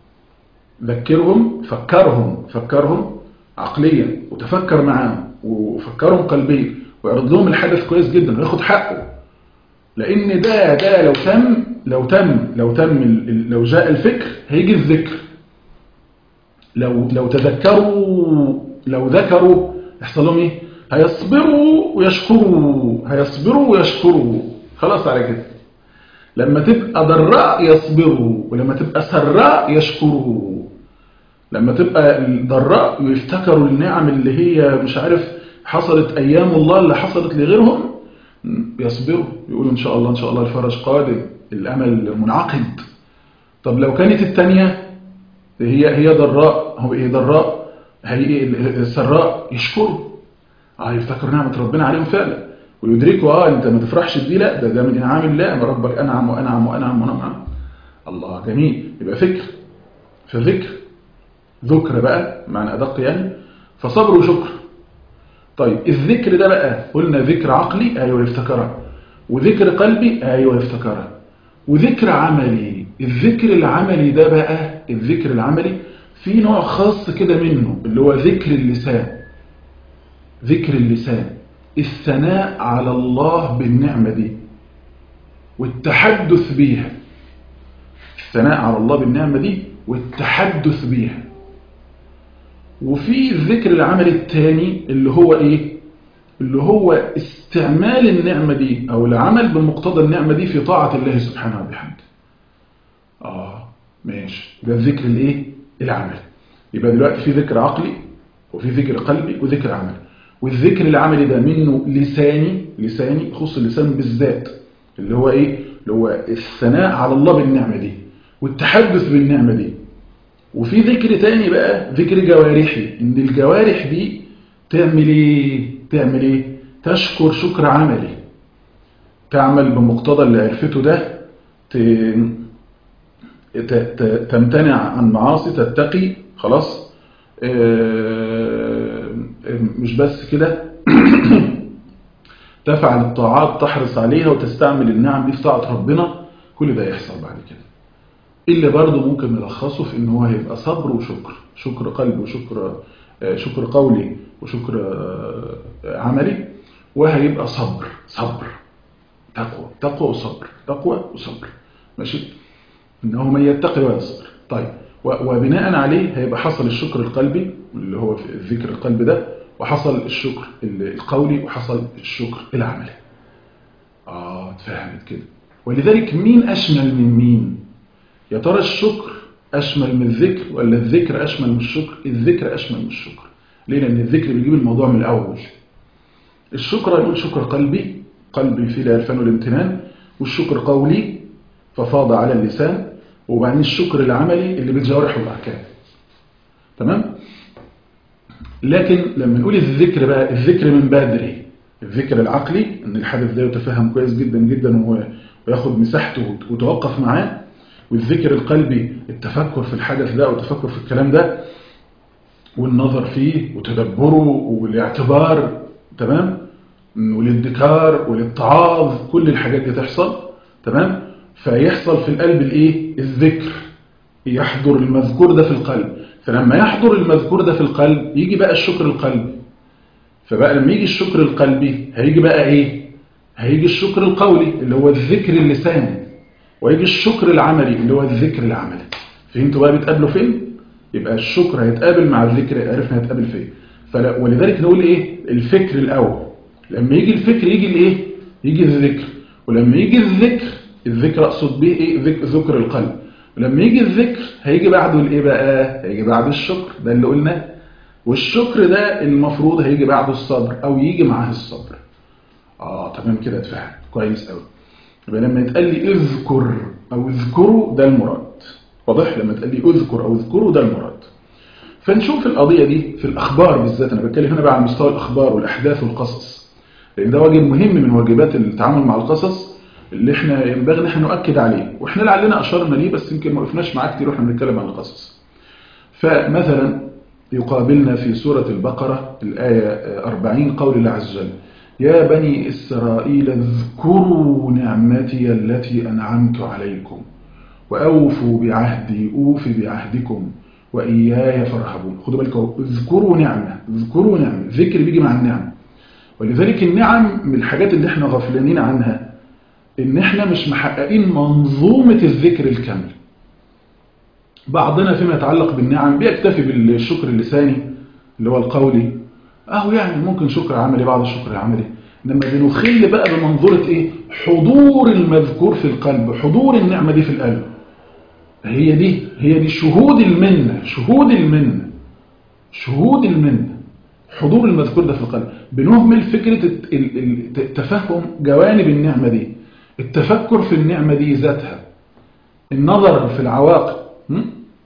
ذكرهم فكرهم فكرهم عقليا وتفكر معاهم وفكرهم قلبيا ويعرض لهم الحدث كويس جدا وياخد حقه لان ده ده لو تم لو تم لو تم لو جاء الفكر هيجي الذكر لو لو تذكروا لو ذكروا يحصل لهم ايه هيصبروا ويشكروا هيصبروا ويشكروا خلاص على كده لما تبقى ضراء يصبروا ولما تبقى سراء يشكروا لما تبقى ضراء ويفتكروا النعم اللي هي مش عارف حصلت ايام الله اللي حصلت لغيرهم يصبروا يقولوا ان شاء الله ان شاء الله الفرج قادم الامل منعقد طب لو كانت الثانيه هي هي ضراء هو ايه ضراء هي السراء يشكروا اه يفتكروا نعمه ربنا عليهم فعلا ويدركوا اه انت ما تفرحش بدي لا ده ده من انعام الله ما ربك انعم وانعم وانعم وانعم الله جميل يبقى فكر فذكر ذكر بقى معنى ادق يعني فصبر وشكر طيب الذكر ده بقى قلنا ذكر عقلي ايوه يفتكرها وذكر قلبي ايوه يفتكرها وذكر عملي الذكر العملي ده بقى الذكر العملي في نوع خاص كده منه اللي هو ذكر اللسان ذكر اللسان الثناء على الله بالنعمة دي والتحدث بيها الثناء على الله بالنعمة دي والتحدث بيها وفي الذكر العملي الثاني اللي هو ايه اللي هو استعمال النعمة دي او العمل بمقتضى النعمة دي في طاعة الله سبحانه وبحمده اه ماشي ده الذكر الايه العملي يبقى دلوقتي في ذكر عقلي وفي ذكر قلبي وذكر عملي والذكر العملي ده منه لساني لساني يخص اللسان بالذات اللي هو ايه اللي هو الثناء على الله بالنعمة دي والتحدث بالنعمة دي وفي ذكر تاني بقى ذكر جوارحي ان الجوارح دي تعمل ايه تعمل ايه تشكر شكر عملي تعمل بمقتضى اللي عرفته ده تمتنع عن معاصي تتقي خلاص مش بس كده تفعل الطاعات تحرص عليها وتستعمل النعم دي في طاعة ربنا كل ده يحصل بعد كده اللي برضه ممكن نلخصه في ان هو هيبقى صبر وشكر شكر قلب وشكر شكر قولي وشكر عملي وهيبقى صبر صبر تقوى تقوى وصبر تقوى وصبر ماشي انه من يتقي ويصبر طيب وبناء عليه هيبقى حصل الشكر القلبي اللي هو في الذكر القلبي ده وحصل الشكر القولي وحصل الشكر العملي اه اتفهمت كده ولذلك مين اشمل من مين يا ترى الشكر اشمل من الذكر ولا الذكر اشمل من الشكر الذكر اشمل من الشكر ليه لان الذكر بيجيب الموضوع من الاول الشكر يقول شكر قلبي قلبي فيه الالفان والامتنان والشكر قولي ففاض على اللسان وبعدين الشكر العملي اللي بالجوارح والأحكام تمام لكن لما نقول الذكر بقى الذكر من بدري الذكر العقلي ان الحدث ده يتفهم كويس جدا جدا وياخد مساحته وتوقف معاه والذكر القلبي التفكر في الحدث ده والتفكر في الكلام ده والنظر فيه وتدبره والاعتبار تمام والادكار والاتعاظ كل الحاجات دي تحصل تمام فيحصل في القلب الايه الذكر يحضر المذكور ده في القلب فلما يحضر المذكور ده في القلب يجي بقى الشكر القلبي فبقى لما يجي الشكر القلبي هيجي بقى ايه هيجي الشكر القولي اللي هو الذكر اللساني ويجي الشكر العملي اللي هو الذكر العملي فهمتوا بقى بيتقابلوا فين يبقى الشكر هيتقابل مع الذكر عرفنا هيتقابل فين فلا ولذلك نقول ايه الفكر الاول لما يجي الفكر يجي الايه يجي الذكر ولما يجي الذكر الذكر اقصد بيه ايه ذك- ذكر القلب ولما يجي الذكر هيجي بعده الايه بقى هيجي بعد الشكر ده اللي قلناه والشكر ده المفروض هيجي بعده الصبر او يجي معاه الصبر اه تمام كده اتفهم كويس قوي يبقى لما يتقال لي اذكر او اذكروا ده المراد واضح لما يتقال لي اذكر او اذكروا ده المراد فنشوف القضية دي في الأخبار بالذات أنا بتكلم هنا بقى عن مستوى الأخبار والأحداث والقصص لأن ده واجب مهم من واجبات التعامل مع القصص اللي احنا ينبغي ان احنا نؤكد عليه واحنا لعلنا أشرنا ليه بس يمكن ما وقفناش معاه كتير واحنا بنتكلم عن القصص فمثلا يقابلنا في سورة البقرة الآية 40 قول الله عز وجل يا بني إسرائيل اذكروا نعمتي التي أنعمت عليكم وأوفوا بعهدي أوف بعهدكم وإياي فارهبون خدوا بالكم اذكروا نعمة اذكروا نعمة ذكر بيجي مع النعمة ولذلك النعم من الحاجات اللي احنا غفلانين عنها ان احنا مش محققين منظومة الذكر الكامل بعضنا فيما يتعلق بالنعم بيكتفي بالشكر اللساني اللي هو القولي اهو يعني ممكن شكر عملي بعض الشكر العملي انما بنخل بقى بمنظورة ايه حضور المذكور في القلب حضور النعمة دي في القلب هي دي هي دي شهود المنة شهود المنة شهود المنة حضور المذكور ده في القلب بنهمل فكرة الت- ال- ال- تفهم جوانب النعمة دي التفكر في النعمة دي ذاتها النظر في العواقب م?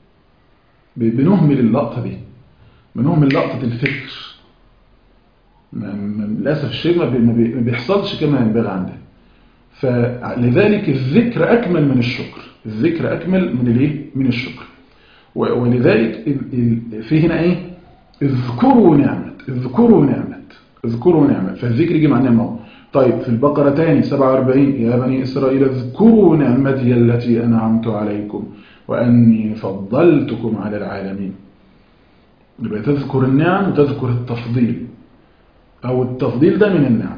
ب- بنهمل اللقطة دي بنهمل لقطة الفكر ما- ما- للأسف الشيء ما بي- ما بي- ما بيحصلش كما ينبغي عندنا فلذلك الذكر أكمل من الشكر الذكر أكمل من الايه من الشكر و- ولذلك ال- ال- في هنا ايه اذكروا نعمة اذكروا نعمة اذكروا نعمة فالذكر يجي مع نعمة طيب في البقرة تاني 47 يا بني إسرائيل اذكروا نعمتي التي أنعمت عليكم وأني فضلتكم على العالمين يبقى تذكر النعم وتذكر التفضيل أو التفضيل ده من النعم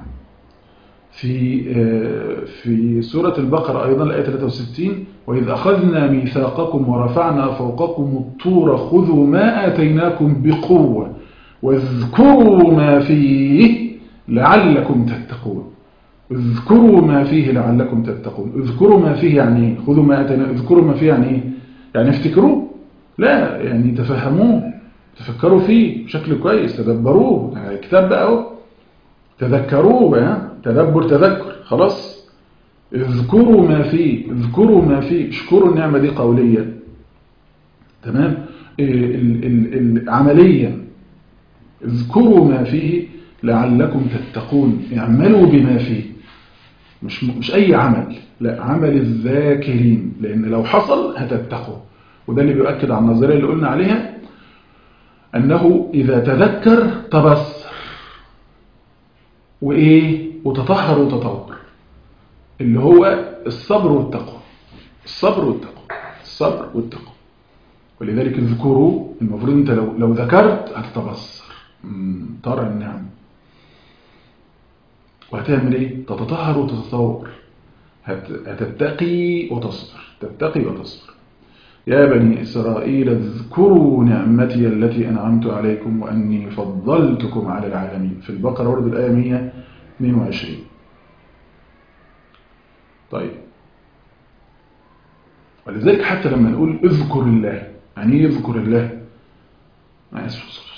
في في سورة البقرة أيضا الآية 63 وإذ أخذنا ميثاقكم ورفعنا فوقكم الطور خذوا ما آتيناكم بقوة واذكروا ما فيه لعلكم تتقون اذكروا ما فيه لعلكم تتقون اذكروا ما فيه يعني ايه خذوا ما آتينا اذكروا ما فيه يعني ايه يعني افتكروه لا يعني تفهموه تفكروا فيه بشكل كويس تدبروه يعني كتاب بقى اهو تذكروه بقى تدبر تذكر خلاص اذكروا ما فيه اذكروا ما فيه اشكروا النعمة دي قوليا تمام ال ال ال عمليا اذكروا ما فيه لعلكم تتقون اعملوا بما فيه مش مش اي عمل لا عمل الذاكرين لان لو حصل هتتقوا وده اللي بيؤكد على النظريه اللي قلنا عليها انه اذا تذكر تبصر وايه وتطهر وتطور اللي هو الصبر والتقوى الصبر والتقوى الصبر والتقوى ولذلك اذكروا المفروض انت لو لو ذكرت هتتبصر مم، ترى النعم وهتعمل ايه تتطهر وتتطور هت- هتتقي وتصبر تتقي وتصبر يا بني إسرائيل اذكروا نعمتي التي أنعمت عليكم وأني فضلتكم على العالمين في البقرة ورد الآية 122 طيب ولذلك حتى لما نقول اذكر الله يعني ايه يذكر الله يعني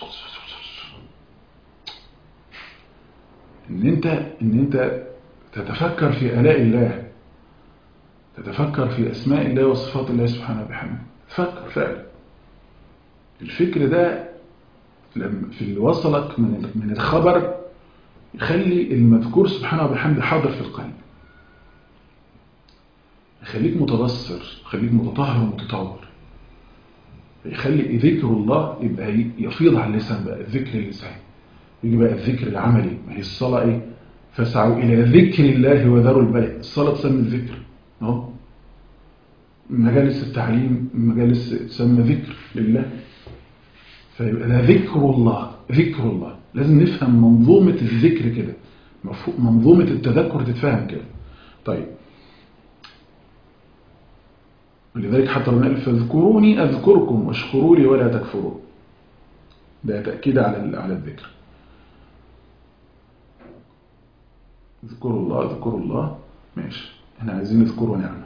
ان انت ان انت تتفكر في آلاء الله تتفكر في أسماء الله وصفات الله سبحانه وبحمده تفكر فعلا الفكر ده لما في اللي وصلك من من الخبر يخلي المذكور سبحانه وبحمده حاضر في القلب يخليك متبصر يخليك متطهر ومتطور يخلي ذكر الله يبقى يفيض على اللسان بقى الذكر اللسان يجي بقى الذكر العملي ما هي الصلاة ايه فاسعوا إلى ذكر الله وذروا البيع الصلاة تسمى الذكر اهو مجالس التعليم مجالس تسمى ذكر لله فيبقى ده ذكر الله ذكر الله لازم نفهم منظومة الذكر كده منظومة التذكر تتفهم كده طيب ولذلك حتى ربنا قال فاذكروني أذكركم واشكروا لي ولا تكفرون ده تأكيد على على الذكر اذكروا الله اذكروا الله ماشي احنا عايزين نذكره نعمة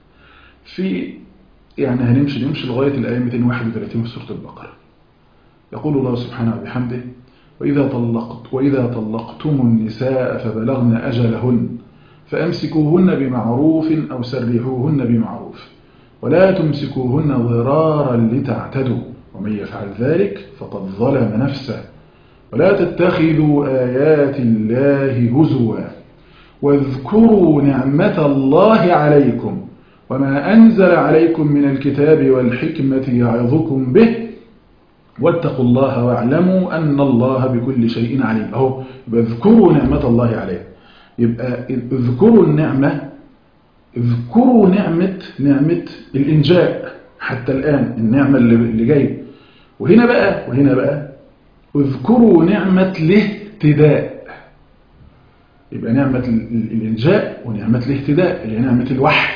في يعني هنمشي نمشي لغاية الآية 231 في سورة البقرة يقول الله سبحانه وبحمده وإذا طلقت وإذا طلقتم النساء فبلغن أجلهن فأمسكوهن بمعروف أو سرحوهن بمعروف ولا تمسكوهن ضرارا لتعتدوا ومن يفعل ذلك فقد ظلم نفسه ولا تتخذوا آيات الله هزوا واذكروا نعمة الله عليكم وما أنزل عليكم من الكتاب والحكمة يعظكم به واتقوا الله واعلموا أن الله بكل شيء عليم أهو اذكروا نعمة الله عليكم يبقى اذكروا النعمة اذكروا نعمة نعمة الإنجاء حتى الآن النعمة اللي جايه وهنا بقى وهنا بقى اذكروا نعمة الاهتداء يبقى نعمة الإنجاء ونعمة الاهتداء اللي هي نعمة الوحي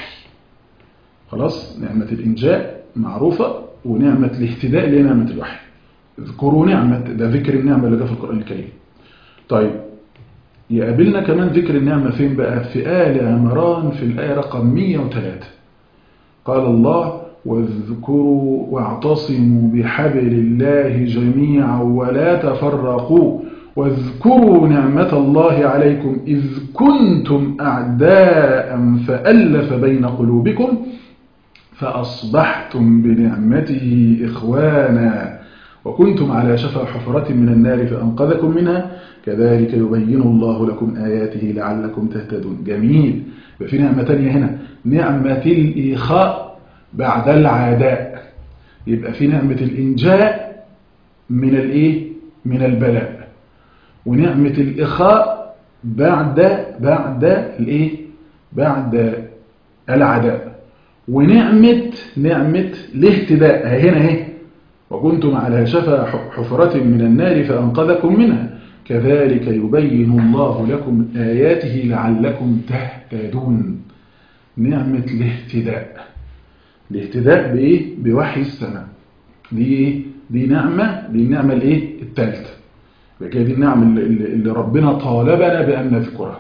خلاص نعمة الإنجاء معروفة ونعمة الاهتداء اللي هي نعمة الوحي اذكروا نعمة ده ذكر النعمة اللي جاء في القرآن الكريم طيب يقابلنا كمان ذكر النعمة فين بقى في آل عمران في الآية رقم 103 قال الله واذكروا واعتصموا بحبل الله جميعا ولا تفرقوا واذكروا نعمة الله عليكم إذ كنتم أعداء فألف بين قلوبكم فأصبحتم بنعمته إخوانا وكنتم على شفا حفرة من النار فأنقذكم منها كذلك يبين الله لكم آياته لعلكم تهتدون جميل في نعمة تانية هنا نعمة الإيخاء بعد العداء يبقى في نعمة الإنجاء من الإيه؟ من البلاء ونعمة الإخاء بعد بعد الإيه؟ بعد العداء ونعمة نعمة الاهتداء هنا اهي وكنتم على شفا حفرة من النار فأنقذكم منها كذلك يبين الله لكم آياته لعلكم تهتدون نعمة الاهتداء الاهتداء بإيه؟ بوحي السماء دي إيه؟ دي نعمة دي النعمة الإيه؟ الثالثة دي النعمة اللي, اللي ربنا طالبنا بأن نذكرها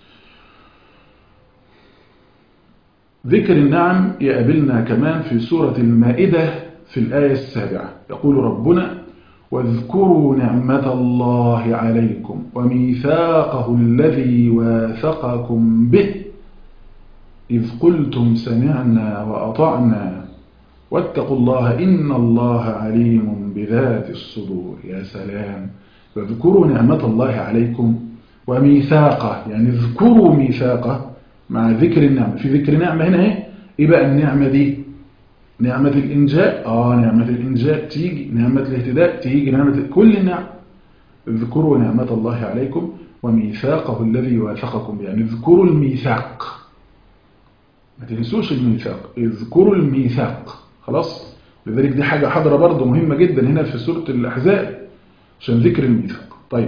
ذكر النعم يقابلنا كمان في سورة المائدة في الآية السابعة يقول ربنا واذكروا نعمة الله عليكم وميثاقه الذي واثقكم به إذ قلتم سمعنا وأطعنا واتقوا الله إن الله عليم بذات الصدور يا سلام واذكروا نعمة الله عليكم وميثاقه يعني اذكروا ميثاقه مع ذكر النعمة في ذكر نعمة هنا ايه ايه بقى النعمة دي نعمة الإنجاء آه نعمة الإنجاء تيجي نعمة الاهتداء تيجي نعمة كل النعم اذكروا نعمة الله عليكم وميثاقه الذي واثقكم يعني اذكروا الميثاق ما تنسوش الميثاق اذكروا الميثاق خلاص لذلك دي حاجة حاضرة برضه مهمة جدا هنا في سورة الأحزاب عشان ذكر الميثاق طيب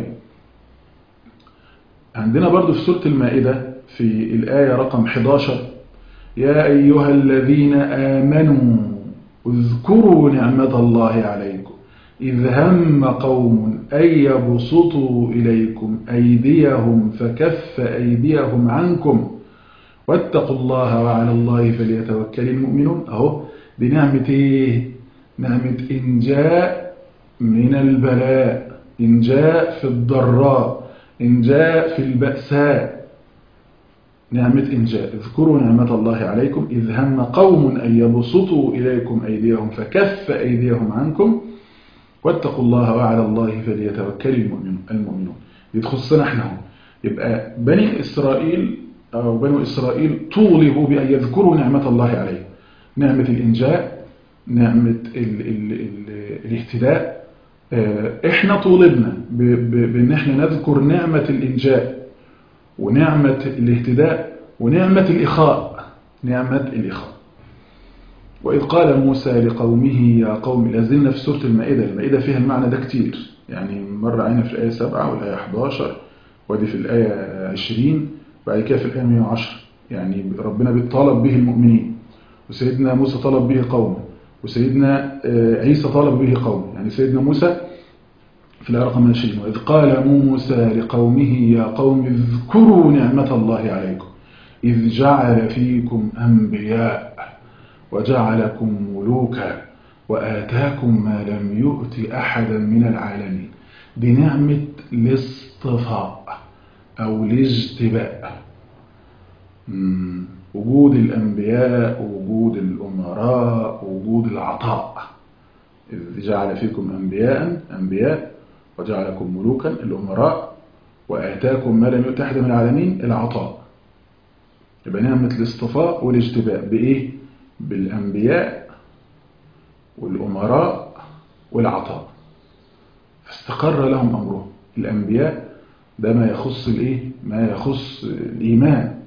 عندنا برضه في سورة المائدة في الآية رقم 11 يا أيها الذين آمنوا اذكروا نعمة الله عليكم إذ هم قوم أن يبسطوا إليكم أيديهم فكف أيديهم عنكم واتقوا الله وعلى الله فليتوكل المؤمنون أهو دي نعمة إيه؟ نعمة إنجاء من البلاء إنجاء في الضراء إنجاء في البأساء نعمة إنجاء اذكروا نعمة الله عليكم إذ هم قوم أن يبسطوا إليكم أيديهم فكف أيديهم عنكم واتقوا الله وعلى الله فليتوكل المؤمنون المؤمنون دي تخصنا احنا هم يبقى بني إسرائيل أو بنو إسرائيل طولبوا بأن يذكروا نعمة الله عليهم نعمة الإنجاء نعمة ال ال ال الاهتداء احنا طولبنا بأن احنا نذكر نعمة الإنجاء ونعمة الاهتداء ونعمة الإخاء نعمة الإخاء وإذ قال موسى لقومه يا قوم لازلنا في سورة المائدة المائدة فيها المعنى ده كتير يعني مرة عينا في الآية 7 والآية 11 ودي في الآية 20 وبعد كده في الآية 110 يعني ربنا بيطالب به المؤمنين وسيدنا موسى طلب به قومه وسيدنا عيسى طلب به قومه يعني سيدنا موسى في الآية رقم 20 وإذ قال موسى لقومه يا قوم اذكروا نعمة الله عليكم إذ جعل فيكم أنبياء وجعلكم ملوكا وآتاكم ما لم يؤت أحدا من العالمين بنعمة الاصطفاء أو الاجتباء وجود الأنبياء وجود الأمراء وجود العطاء إذ جعل فيكم أنبياء أنبياء وجعلكم ملوكا الأمراء وآتاكم ما لم يؤت أحد من العالمين العطاء يبقى نعمة الاصطفاء والاجتباء بإيه؟ بالأنبياء والأمراء والعطاء فاستقر لهم أمرهم الأنبياء ده ما يخص الإيه؟ ما يخص الإيمان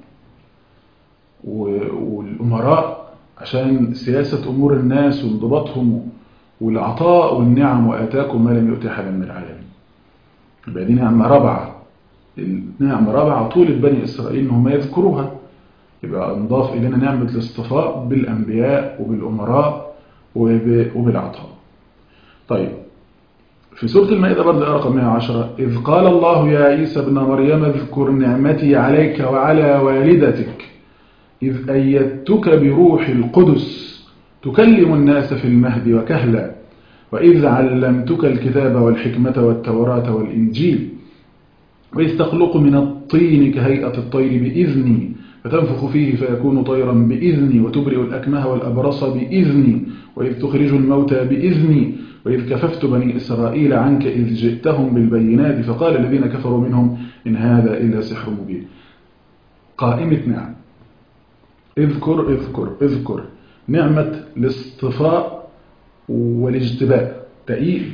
والأمراء عشان سياسة أمور الناس وانضباطهم والعطاء والنعم وآتاكم ما لم يؤت أحدا من العالمين يبقى دي نعمة رابعة النعمة رابعة طولت بني إسرائيل إنهم يذكروها يبقى انضاف إلينا نعمة الاصطفاء بالأنبياء وبالأمراء وبالعطاء طيب في سورة المائدة برضه رقم 110 إذ قال الله يا عيسى ابن مريم اذكر نعمتي عليك وعلى والدتك إذ أيدتك بروح القدس تكلم الناس في المهد وكهلا وإذ علمتك الكتاب والحكمة والتوراة والإنجيل وإذ تخلق من الطين كهيئة الطير بإذني فتنفخ فيه فيكون طيرا بإذني وتبرئ الأكمه والأبرص بإذني وإذ تخرج الموتى بإذني وإذ كففت بني إسرائيل عنك إذ جئتهم بالبينات فقال الذين كفروا منهم إن هذا إلا سحر مبين قائمة نعم اذكر اذكر اذكر نعمة الاصطفاء والاجتباء تأييد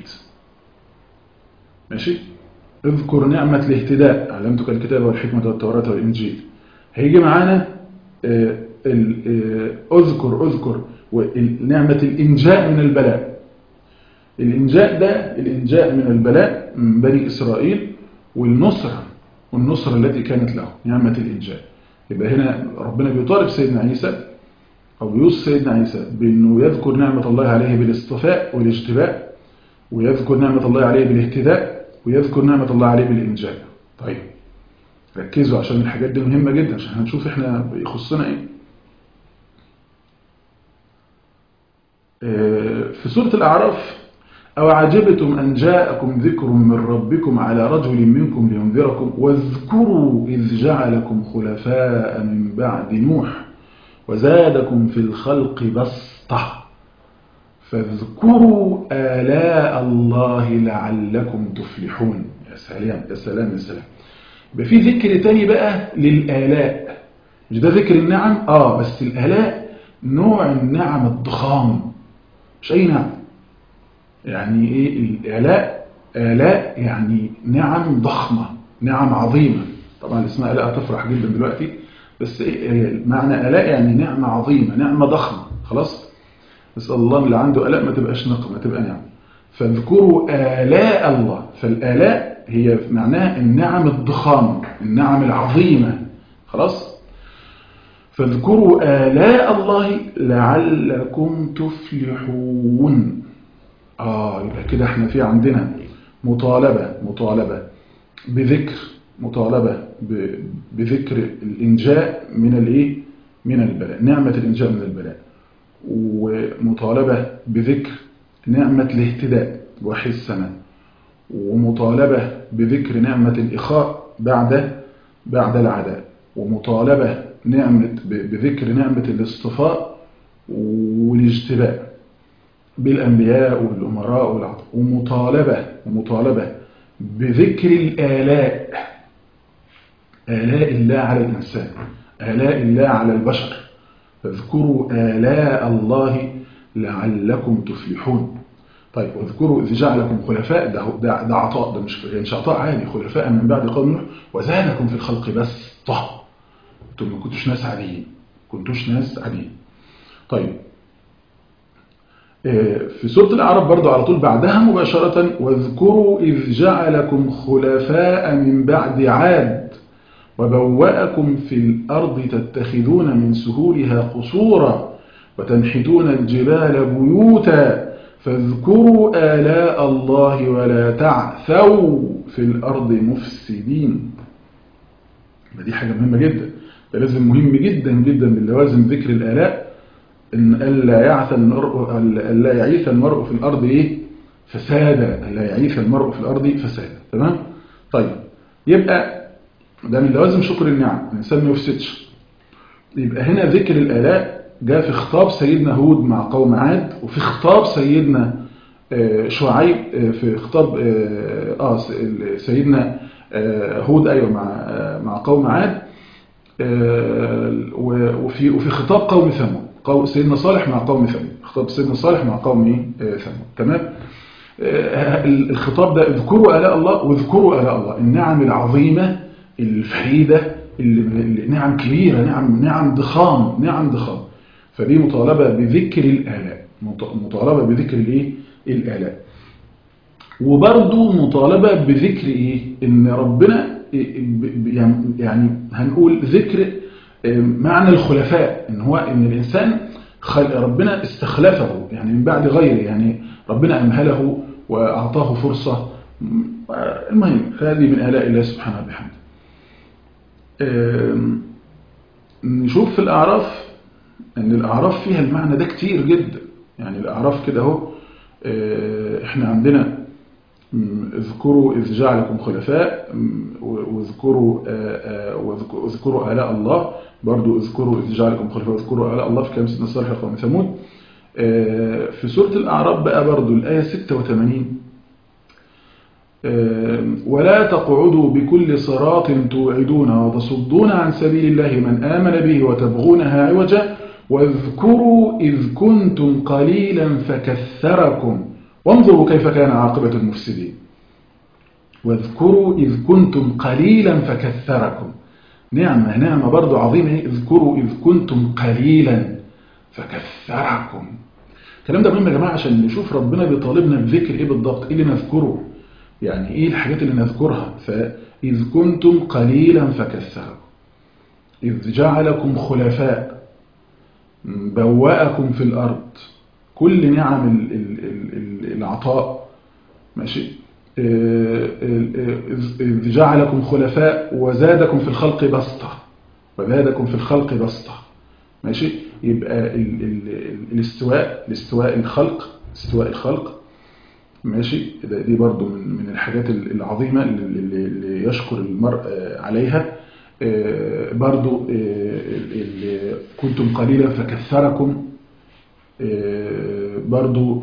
ماشي اذكر نعمة الاهتداء علمتك الكتاب والحكمة والتوراة والإنجيل هيجي معانا اذكر اذكر نعمة الإنجاء من البلاء الإنجاء ده الإنجاء من البلاء من بني إسرائيل والنصرة والنصرة التي كانت له نعمة الإنجاء يبقى هنا ربنا بيطالب سيدنا عيسى أو بيوصي سيدنا عيسى بأنه يذكر نعمة الله عليه بالاصطفاء والاجتباء ويذكر نعمة الله عليه بالاهتداء ويذكر نعمة الله عليه بالإنجاء طيب ركزوا عشان الحاجات دي مهمة جدا عشان هنشوف احنا يخصنا ايه في سورة الأعراف أو عجبتم أن جاءكم ذكر من ربكم على رجل منكم لينذركم واذكروا إذ جعلكم خلفاء من بعد نوح وزادكم في الخلق بسطة فاذكروا آلاء الله لعلكم تفلحون يا سلام يا سلام يا سلام يبقى في ذكر تاني بقى للآلاء مش ده ذكر النعم آه بس الآلاء نوع النعم الضخام مش أي نعم يعني إيه الآلاء آلاء يعني نعم ضخمة نعم عظيمة طبعا اسمها آلاء تفرح جدا دلوقتي بس إيه معنى آلاء يعني نعمة عظيمة نعمة ضخمة خلاص نسأل الله اللي عنده آلاء ما تبقاش نقمة تبقى نعم فاذكروا آلاء الله فالآلاء هي معناها النعم الضخام النعم العظيمة خلاص فاذكروا آلاء الله لعلكم تفلحون آه يبقى كده احنا في عندنا مطالبة مطالبة بذكر مطالبة بذكر الإنجاء من الايه من البلاء نعمة الإنجاء من البلاء ومطالبة بذكر نعمة الاهتداء وحي السماء ومطالبة بذكر نعمة الإخاء بعد بعد العداء ومطالبة نعمة بذكر نعمة الاصطفاء والاجتباء بالأنبياء والأمراء والعطاء ومطالبة ومطالبة بذكر الآلاء آلاء الله على الإنسان آلاء الله على البشر فاذكروا آلاء الله لعلكم تفلحون طيب واذكروا إذ جعلكم خلفاء ده, ده, ده عطاء ده مش يعني عطاء عادي خلفاء من بعد قوم نوح وزادكم في الخلق بسطة انتم ما كنتوش ناس عاديين كنتوش ناس عاديين طيب في سورة الأعراف برضو على طول بعدها مباشرة واذكروا إذ جعلكم خلفاء من بعد عاد وبوأكم في الأرض تتخذون من سهولها قصورا وتنحتون الجبال بيوتا فاذكروا آلاء الله ولا تعثوا في الأرض مفسدين دي حاجة مهمة جدا ده لازم مهم جدا جدا من لوازم ذكر الآلاء إن ألا يعث المرء ألا يعيث المرء في الأرض إيه فسادا ألا يعيث المرء في الأرض فسادا تمام طيب يبقى ده من لوازم شكر النعم الإنسان ما يفسدش يبقى هنا ذكر الآلاء جاء في خطاب سيدنا هود مع قوم عاد وفي خطاب سيدنا شعيب في خطاب آه سيدنا هود أيوة مع مع قوم عاد وفي وفي خطاب قوم ثمود قوم سيدنا صالح مع قوم ثمود خطاب سيدنا صالح مع قوم ثمود تمام الخطاب ده اذكروا آلاء الله واذكروا آلاء الله النعم العظيمة الفريدة اللي نعم كبيرة نعم نعم ضخام نعم ضخام فدي مطالبة بذكر الآلاء مطالبة بذكر الايه الآلاء وبرضو مطالبة بذكر ايه ان ربنا يعني هنقول ذكر معنى الخلفاء ان هو ان الانسان ربنا استخلفه يعني من بعد غيره يعني ربنا امهله واعطاه فرصة المهم هذه من آلاء الله سبحانه وبحمده نشوف في الأعراف ان الأعراف فيها المعنى ده كتير جدا يعني الأعراف كده اهو احنا عندنا اذكروا إذ جعلكم خلفاء واذكروا واذكروا آلاء الله برضو اذكروا إذ جعلكم خلفاء واذكروا آلاء الله في كلام سيدنا صالح قوم ثمود في سورة الأعراف بقى برضو الآية 86 ولا تقعدوا بكل صراط توعدون وتصدون عن سبيل الله من آمن به وتبغونها عوجا واذكروا إذ كنتم قليلا فكثركم وانظروا كيف كان عاقبة المفسدين واذكروا إذ كنتم قليلا فكثركم نعمة نعمة برضو عظيمة اذكروا إذ كنتم قليلا فكثركم الكلام ده مهم يا جماعة عشان نشوف ربنا بيطالبنا بذكر ايه بالضبط ايه اللي نذكره يعني ايه الحاجات اللي نذكرها فإذ كنتم قليلا فكثركم إذ جعلكم خلفاء بوأكم في الأرض كل نعم العطاء ماشي إذ جعلكم خلفاء وزادكم في الخلق بسطة وزادكم في الخلق بسطة ماشي يبقى ال ال الاستواء الاستواء الخلق استواء الخلق ماشي دي برضو من من الحاجات العظيمة اللي, اللي يشكر المرء عليها برضو اللي كنتم قليلا فكثركم برضو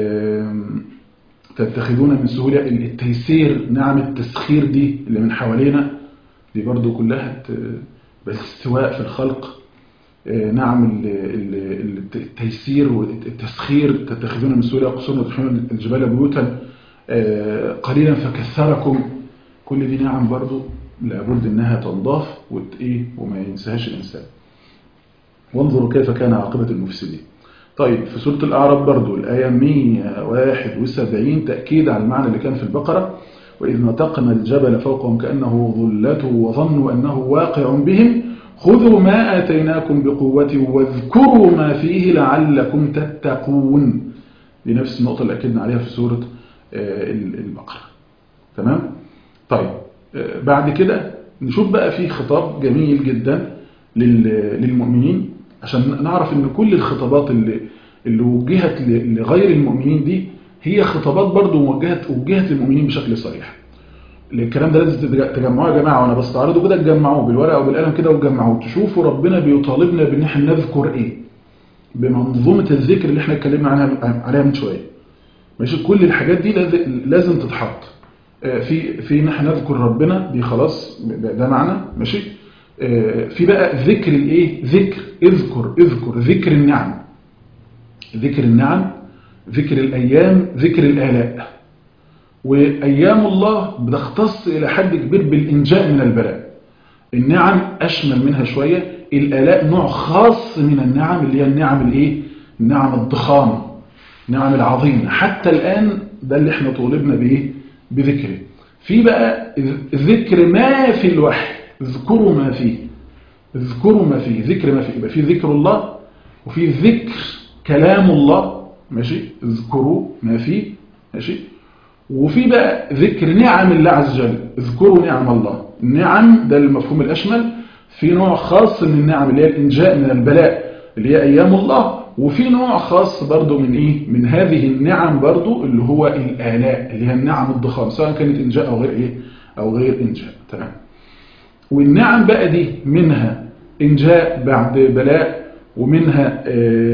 تتخذون من سهولة التيسير نعم التسخير دي اللي من حوالينا دي برضو كلها بالاستواء في الخلق نعم التيسير والتسخير تتخذون من سهولة قصورا وتحملون الجبال بيوتا قليلا فكثركم كل دي نعم برضو لابد انها تنضاف وما ينساهاش الانسان وانظروا كيف كان عاقبة المفسدين طيب في سورة الأعراب برضو الآية 171 تأكيد على المعنى اللي كان في البقرة وإذ نتقنا الجبل فوقهم كأنه ظلته وظنوا أنه واقع بهم خذوا ما آتيناكم بقوة واذكروا ما فيه لعلكم تتقون دي نفس النقطة اللي أكدنا عليها في سورة البقرة تمام؟ طيب بعد كده نشوف بقى في خطاب جميل جدا للمؤمنين عشان نعرف ان كل الخطابات اللي, اللي وجهت لغير المؤمنين دي هي خطابات برضو موجهت وجهت للمؤمنين بشكل صريح الكلام ده لازم تجمعوه يا جماعه وانا بستعرضه كده تجمعوه بالورقه وبالقلم كده وتجمعوه تشوفوا ربنا بيطالبنا بان احنا نذكر ايه بمنظومه الذكر اللي احنا اتكلمنا عنها عليها من شويه ماشي كل الحاجات دي لازم تتحط في في ان احنا نذكر ربنا دي خلاص ده معنى ماشي في بقى ذكر الايه ذكر اذكر اذكر ذكر النعم ذكر النعم ذكر الايام ذكر الالاء وايام الله بتختص الى حد كبير بالانجاء من البلاء النعم اشمل منها شويه الالاء نوع خاص من النعم اللي هي النعم الايه النعم الضخام النعم العظيمة حتى الآن ده اللي احنا طولبنا بإيه بذكره في بقى ذكر ما في الوحي اذكروا ما فيه اذكروا ما فيه ذكر ما فيه يبقى في ذكر الله وفي ذكر كلام الله ماشي اذكروا ما فيه ماشي وفي بقى ذكر نعم الله عز وجل اذكروا نعم الله النعم ده المفهوم الأشمل في نوع خاص من النعم اللي هي الإنجاء من البلاء اللي هي أيام الله وفي نوع خاص برضو من إيه من هذه النعم برضو اللي هو الآلاء اللي هي النعم الضخام سواء كانت إنجاء أو غير إيه أو غير إنجاء تمام والنعم بقى دي منها إنجاء بعد بلاء ومنها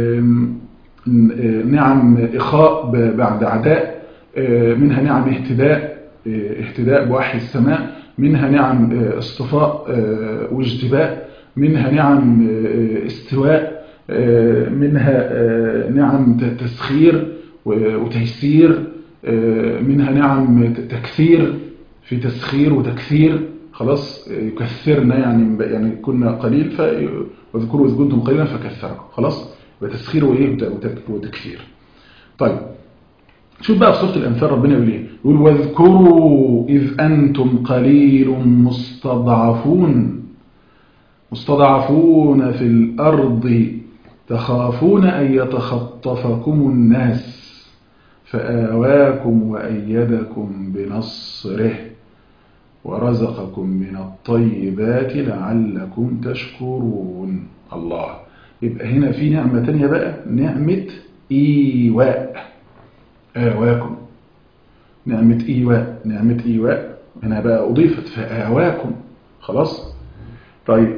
نعم إخاء بعد عداء منها نعم اهتداء اهتداء بوحي السماء منها نعم اصطفاء واجتباء منها نعم استواء منها نعم تسخير وتيسير منها نعم تكثير في تسخير وتكثير خلاص يكثرنا يعني يعني كنا قليل واذكروا إذ كنتم قليلا فكثركم خلاص وتسخير وايه وتكثير طيب شوف بقى في سوره الانفال ربنا يقول ايه يقول واذكروا اذ انتم قليل مستضعفون مستضعفون في الارض تخافون ان يتخطفكم الناس فآواكم وأيدكم بنصره ورزقكم من الطيبات لعلكم تشكرون الله يبقى هنا في نعمة تانية بقى نعمة إيواء آواكم نعمة إيواء نعمة إيواء هنا بقى أضيفت فآواكم خلاص طيب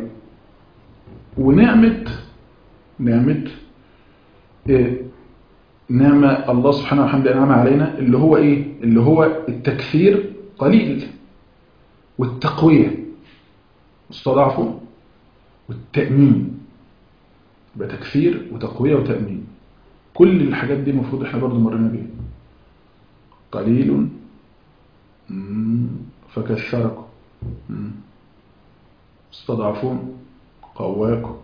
ونعمة نعمة إيه نعمة الله سبحانه وتعالى أنعم علينا اللي هو إيه اللي هو التكثير قليل والتقوية مستضعفون والتأمين يبقى تكثير وتقوية وتأمين كل الحاجات دي المفروض احنا برضو مرينا بيها قليل فكثركم مستضعفون قواكم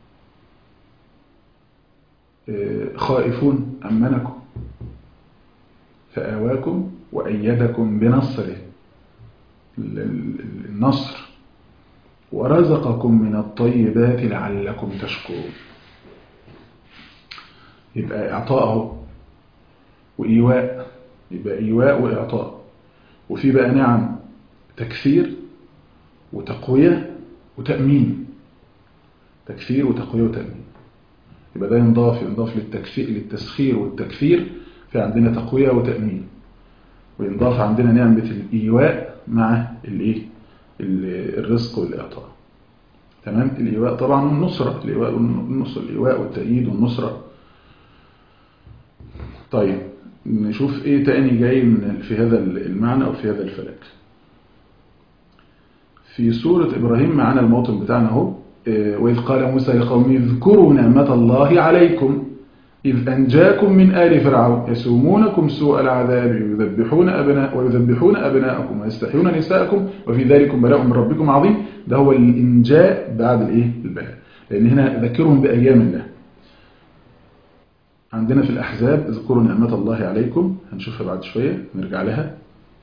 خائفون أمنكم فآواكم وأيدكم بنصره النصر ورزقكم من الطيبات لعلكم تشكرون يبقى إعطاءه وإيواء يبقى إيواء وإعطاء وفي بقى نعم تكثير وتقوية وتأمين تكثير وتقوية وتأمين يبقى ده ينضاف ينضاف للتكثير للتسخير والتكثير في عندنا تقوية وتأمين وينضاف عندنا نعمة الإيواء مع الايه الرزق والإعطاء تمام الإيواء طبعا النصرة الإيواء والنصر الإيواء والتأييد والنصرة طيب نشوف ايه تاني جاي من في هذا المعنى او في هذا الفلك في سورة إبراهيم معنا الموطن بتاعنا اهو وإذ قال موسى لقومه اذكروا نعمة الله عليكم إذ أنجاكم من آل فرعون يسومونكم سوء العذاب ويذبحون, أبناء ويذبحون أبناءكم ويستحيون نساءكم وفي ذلك بلاء من ربكم عظيم ده هو الإنجاء بعد الإيه البلاء لأن هنا ذكرهم بأيام الله عندنا في الأحزاب اذكروا نعمة الله عليكم هنشوفها بعد شوية نرجع لها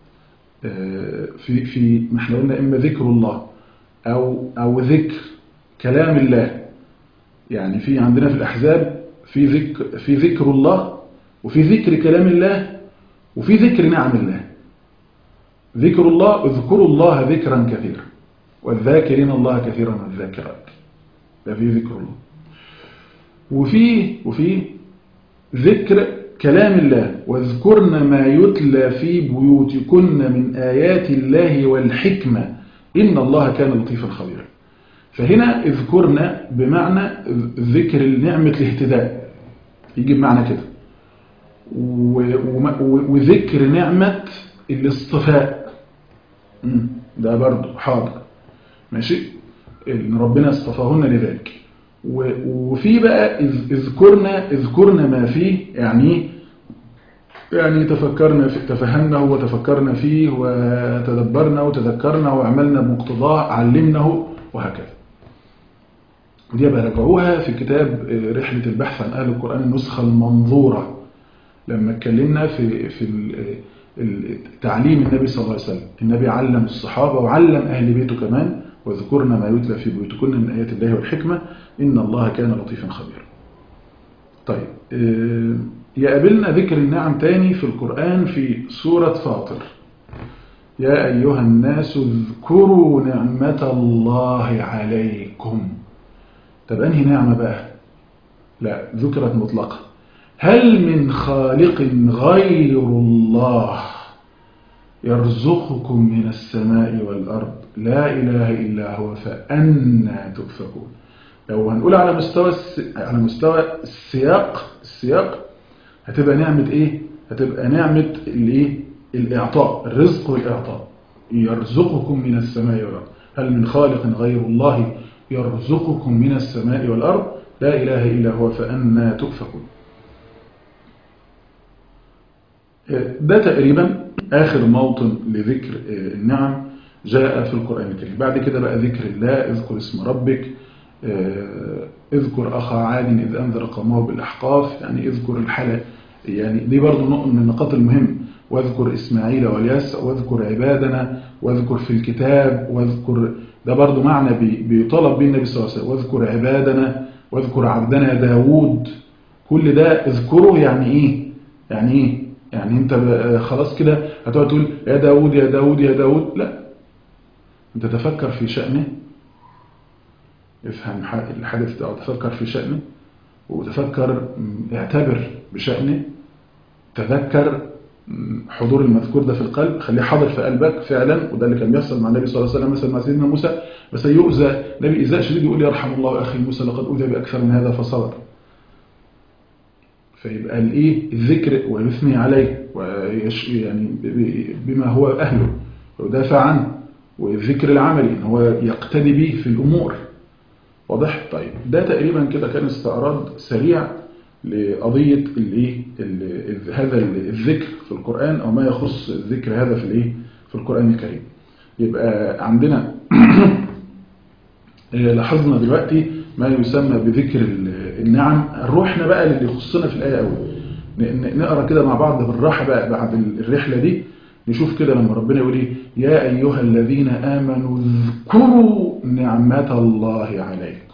في في ما احنا قلنا إما ذكر الله أو أو ذكر كلام الله يعني في عندنا في الأحزاب في ذكر في ذكر الله وفي ذكر كلام الله وفي ذكر نعم الله ذكر الله اذكروا الله ذكرا كثيرا والذاكرين الله كثيرا والذاكرات ده في ذكر الله وفي وفي ذكر كلام الله واذكرن ما يتلى في بيوتكن من آيات الله والحكمة إن الله كان لطيفا خبيرا فهنا اذكرنا بمعنى ذكر نعمة الاهتداء يجي بمعنى كده وذكر نعمة الاصطفاء ده برضو حاضر ماشي ان ربنا اصطفاهن لذلك وفي بقى اذكرنا اذكرنا ما فيه يعني يعني تفكرنا في تفهمنا وتفكرنا فيه وتدبرنا وتذكرنا وعملنا بمقتضاه علمناه وهكذا ودي بقى رجعوها في كتاب رحلة البحث عن أهل القرآن النسخة المنظورة لما اتكلمنا في في ال- ال- تعليم النبي صلى الله عليه وسلم النبي علم الصحابة وعلم أهل بيته كمان واذكرن ما يتلى في بيوتكن من آيات الله والحكمة إن الله كان لطيفا خبيرا طيب آه، يقابلنا ذكر النعم تاني في القرآن في سورة فاطر يا أيها الناس اذكروا نعمة الله عليكم طب أنهي نعمة بقى لا ذكرت مطلقة هل من خالق غير الله يرزقكم من السماء والأرض لا إله إلا هو فأنا تؤفكون لو هنقول على مستوى الس... على مستوى السياق السياق هتبقى نعمة إيه؟ هتبقى نعمة الإيه؟ الإعطاء الرزق والإعطاء يرزقكم من السماء والأرض هل من خالق غير الله يرزقكم من السماء والأرض لا إله إلا هو فأنا تؤفكون ده تقريبا آخر موطن لذكر النعم جاء في القرآن الكريم بعد كده بقى ذكر الله اذكر اسم ربك اذكر أخا عاد إذ أنذر قومه بالأحقاف يعني اذكر الحالة يعني دي برضو نقطة من النقاط المهم واذكر إسماعيل والياس واذكر عبادنا واذكر في الكتاب واذكر ده برضو معنى بيطلب به النبي صلى الله عليه وسلم واذكر عبادنا واذكر عبدنا داوود كل ده اذكره يعني ايه يعني ايه يعني انت خلاص كده هتقعد تقول يا داوود يا داوود يا داوود لا انت تفكر في شأنه افهم الحدث ده وتفكر في شأنه وتفكر اعتبر بشأنه تذكر حضور المذكور ده في القلب خليه حاضر في قلبك فعلا وده اللي كان بيحصل مع النبي صلى الله عليه وسلم مثلا مع سيدنا موسى بس يؤذى نبي إيذاء شديد يقول يرحم الله أخي موسى لقد أوذى بأكثر من هذا فصبر فيبقى الايه الذكر ويثني عليه ويش يعني بما هو أهله ويدافع عنه والذكر العملي ان هو يقتدي به في الأمور واضح طيب ده تقريبا كده كان استعراض سريع لقضية الايه هذا الذكر في القرآن أو ما يخص الذكر هذا في الايه في القرآن الكريم يبقى عندنا لاحظنا دلوقتي ما يسمى بذكر النعم روحنا بقى للي يخصنا في الآية أول نقرأ كده مع بعض بالراحة بقى بعد الرحلة دي نشوف كده لما ربنا يقول ايه يا أيها الذين آمنوا اذكروا نعمة الله عليكم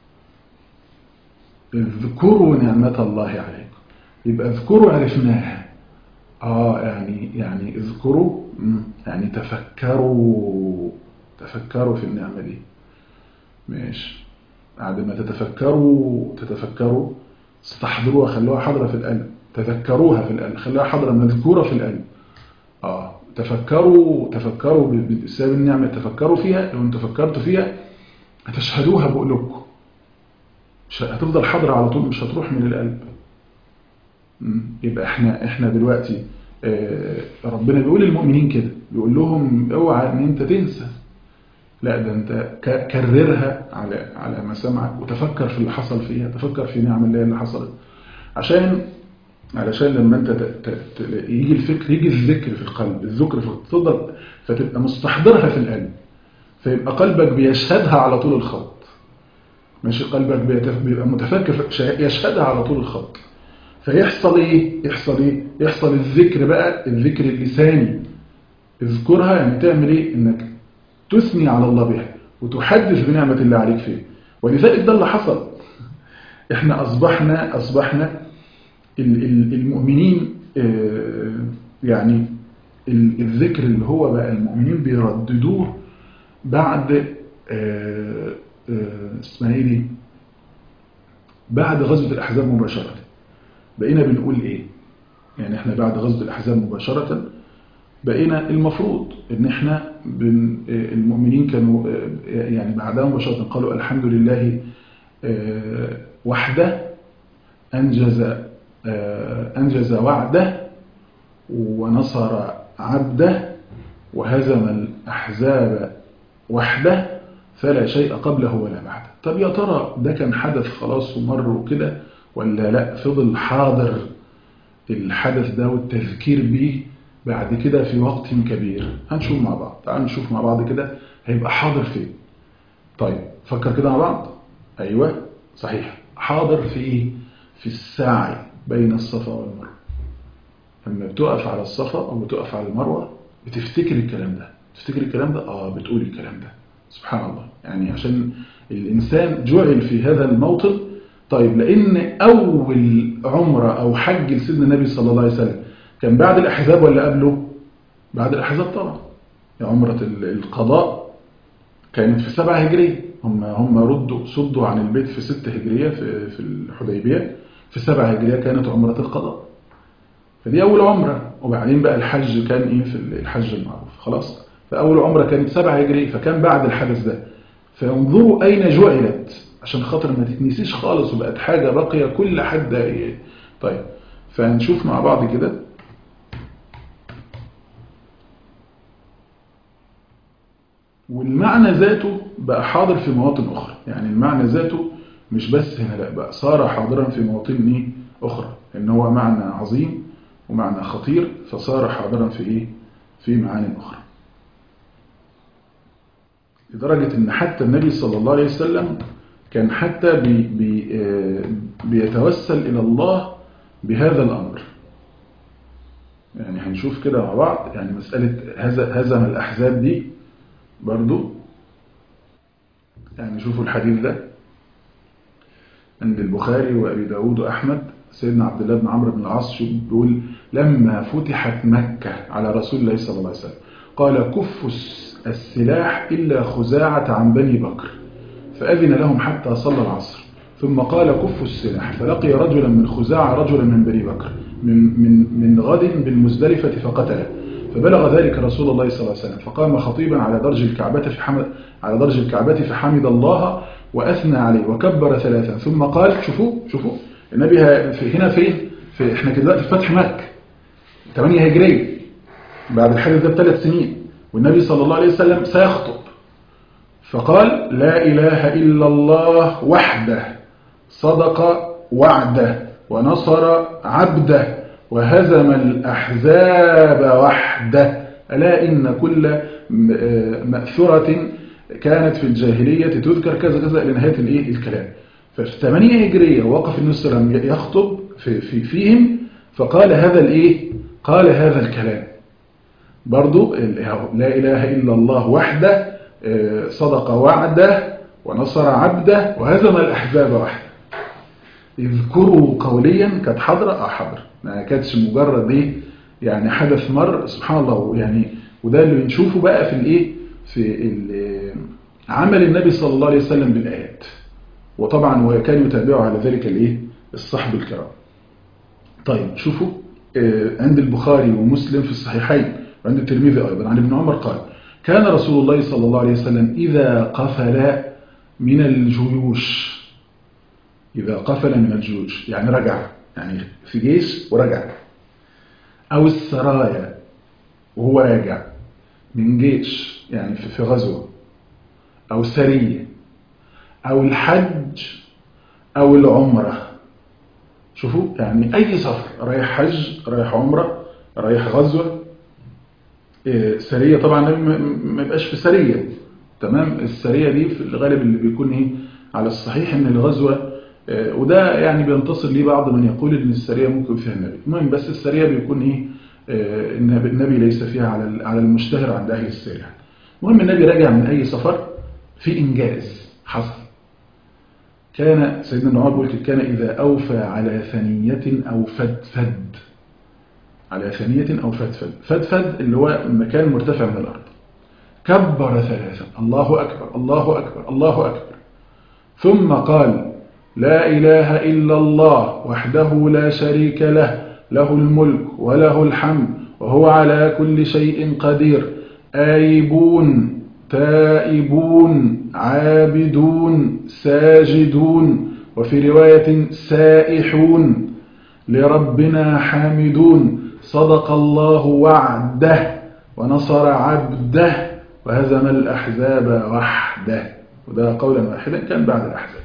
اذكروا نعمة الله عليكم يبقى اذكروا عرفناها اه يعني يعني اذكروا يعني تفكروا تفكروا في النعمة دي ماشي بعد ما تتفكروا تتفكروا استحضروها خلوها حاضرة في القلب تذكروها في القلب خلوها حاضرة مذكورة في القلب اه تفكروا تفكروا بسبب النعمة تفكروا فيها لو انتوا فكرتوا فيها هتشهدوها بقلوبكم مش هتفضل حاضرة على طول مش هتروح من القلب يبقى احنا احنا دلوقتي اه ربنا بيقول للمؤمنين كده بيقول لهم اوعى ان انت تنسى لا ده انت كررها على على مسامعك وتفكر في اللي حصل فيها تفكر في نعم الله اللي حصلت عشان علشان لما انت ت... ت... يجي الفكر يجي الذكر في القلب الذكر في تفضل فتبقى مستحضرها في القلب فيبقى قلبك بيشهدها على طول الخط ماشي قلبك بيتف... بيبقى متفكر يشهدها على طول الخط فيحصل ايه يحصل ايه يحصل الذكر بقى الذكر اللساني اذكرها يعني تعمل ايه انك تثني على الله بها وتحدث بنعمة الله عليك فيه ولذلك ده اللي حصل احنا اصبحنا اصبحنا المؤمنين يعني الذكر اللي هو بقى المؤمنين بيرددوه بعد اسمها ايه دي بعد غزوة الأحزاب مباشرة بقينا بنقول ايه يعني احنا بعد غزوة الأحزاب مباشرة بقينا المفروض ان احنا بن المؤمنين كانوا يعني بعدها مباشرة قالوا الحمد لله وحده أنجز أنجز وعده ونصر عبده وهزم الأحزاب وحده فلا شيء قبله ولا بعده طب يا ترى ده كان حدث خلاص ومر وكده ولا لا فضل حاضر الحدث ده والتذكير به بعد كده في وقت كبير هنشوف مع بعض تعال نشوف مع بعض كده هيبقى حاضر فين طيب فكر كده مع بعض أيوة صحيح حاضر في إيه في السعي بين الصفا والمروة لما بتقف على الصفا أو بتقف على المروة بتفتكر الكلام ده تفتكر الكلام ده؟ آه بتقول الكلام ده سبحان الله يعني عشان الإنسان جعل في هذا الموطن طيب لأن أول عمرة أو حج لسيدنا النبي صلى الله عليه وسلم كان بعد الأحزاب ولا قبله؟ بعد الأحزاب طبعا يعني عمرة القضاء كانت في سبعة هجرية هم هم ردوا صدوا عن البيت في ستة هجرية في في الحديبية في سبعة هجرية كانت عمرة القضاء فدي أول عمرة وبعدين بقى الحج كان إيه في الحج المعروف خلاص فأول عمرة كانت سبعة هجرية فكان بعد الحدث ده فانظروا أين جعلت عشان خاطر ما تتنسيش خالص وبقت حاجة باقية كل حد إيه طيب فنشوف مع بعض كده والمعنى ذاته بقى حاضر في مواطن أخرى يعني المعنى ذاته مش بس هنا لا بقى صار حاضرا في مواطن أخرى إن هو معنى عظيم ومعنى خطير فصار حاضرا في إيه؟ في معاني أخرى لدرجة إن حتى النبي صلى الله عليه وسلم كان حتى بي بي بيتوسل إلى الله بهذا الأمر يعني هنشوف كده مع بعض يعني مسألة هزم الأحزاب دي برضو يعني شوفوا الحديث ده عند البخاري وأبي داود وأحمد سيدنا عبد الله بن عمرو بن العاص بيقول لما فتحت مكة على رسول الله صلى الله عليه وسلم قال كفوا السلاح إلا خزاعة عن بني بكر فأذن لهم حتى صلى العصر ثم قال كفوا السلاح فلقي رجلا من خزاعة رجلا من بني بكر من, من, من غد بالمزدلفة فقتله فبلغ ذلك رسول الله صلى الله عليه وسلم فقام خطيبا على درج الكعبة في حمد على درج الكعبة فحمد الله وأثنى عليه وكبر ثلاثا ثم قال شوفوا شوفوا النبي في هنا فين في احنا كده دلوقتي في فتح مكة 8 هجرية بعد الحدث ده بثلاث سنين والنبي صلى الله عليه وسلم سيخطب فقال لا إله إلا الله وحده صدق وعده ونصر عبده وهزم الأحزاب وحده ألا إن كل مأثرة كانت في الجاهلية تذكر كذا كذا إلى نهاية الإيه الكلام ففي 8 هجرية وقف النبي صلى الله عليه وسلم يخطب في, في فيهم فقال هذا الإيه قال هذا الكلام برضو لا إله إلا الله وحده صدق وعده ونصر عبده وهزم الأحزاب وحده اذكروا قوليا كانت حاضرة اه حاضرة ما كانتش مجرد ايه يعني حدث مر سبحان الله يعني وده اللي بنشوفه بقى في الايه في عمل النبي صلى الله عليه وسلم بالآيات وطبعا وكان يتابعه على ذلك الايه الصحب الكرام طيب شوفوا عند البخاري ومسلم في الصحيحين وعند الترمذي ايضا عن ابن عمر قال كان رسول الله صلى الله عليه وسلم إذا قفل من الجيوش إذا قفل من الجيوش يعني رجع يعني في جيش ورجع أو السرايا وهو راجع من جيش يعني في غزوة أو سرية أو الحج أو العمرة شوفوا يعني أي سفر رايح حج رايح عمرة رايح غزوة سرية طبعا ما يبقاش في سرية تمام السرية دي في الغالب اللي بيكون ايه على الصحيح ان الغزوة وده يعني بينتصر ليه بعض من يقول ان السرية ممكن فيها النبي المهم بس السرية بيكون ايه النبي ليس فيها على على المشتهر عند اهل السير المهم النبي راجع من اي سفر في انجاز حصل كان سيدنا ابن عمر بيقول كان اذا اوفى على ثنية او فدفد على ثانية أو فدفد فدفد اللي هو مكان مرتفع من الأرض كبر ثلاثا الله أكبر الله أكبر الله أكبر ثم قال لا إله إلا الله وحده لا شريك له له الملك وله الحمد وهو على كل شيء قدير آيبون تائبون عابدون ساجدون وفي رواية سائحون لربنا حامدون صدق الله وعده ونصر عبده وهزم الأحزاب وحده وده قولا واحدا كان بعد الأحزاب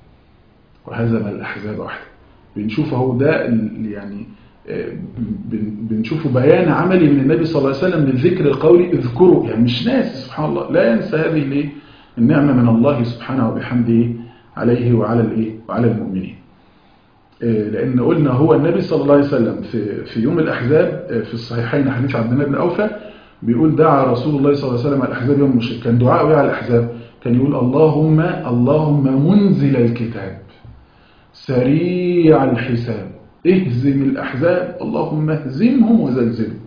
وهزم الأحزاب وحده بنشوف اهو ده يعني بنشوفه بيان عملي من النبي صلى الله عليه وسلم للذكر القولي اذكروا يعني مش ناس سبحان الله لا ينسى هذه النعمة من الله سبحانه وبحمده عليه وعلى الايه وعلى المؤمنين لأن قلنا هو النبي صلى الله عليه وسلم في, في يوم الأحزاب في الصحيحين حديث عبد الله بن أوفى بيقول دعا رسول الله صلى الله عليه وسلم على الأحزاب يوم المشرك كان دعاء على الأحزاب كان يقول اللهم اللهم منزل الكتاب سريع الحساب اهزم الأحزاب اللهم اهزمهم وزلزلهم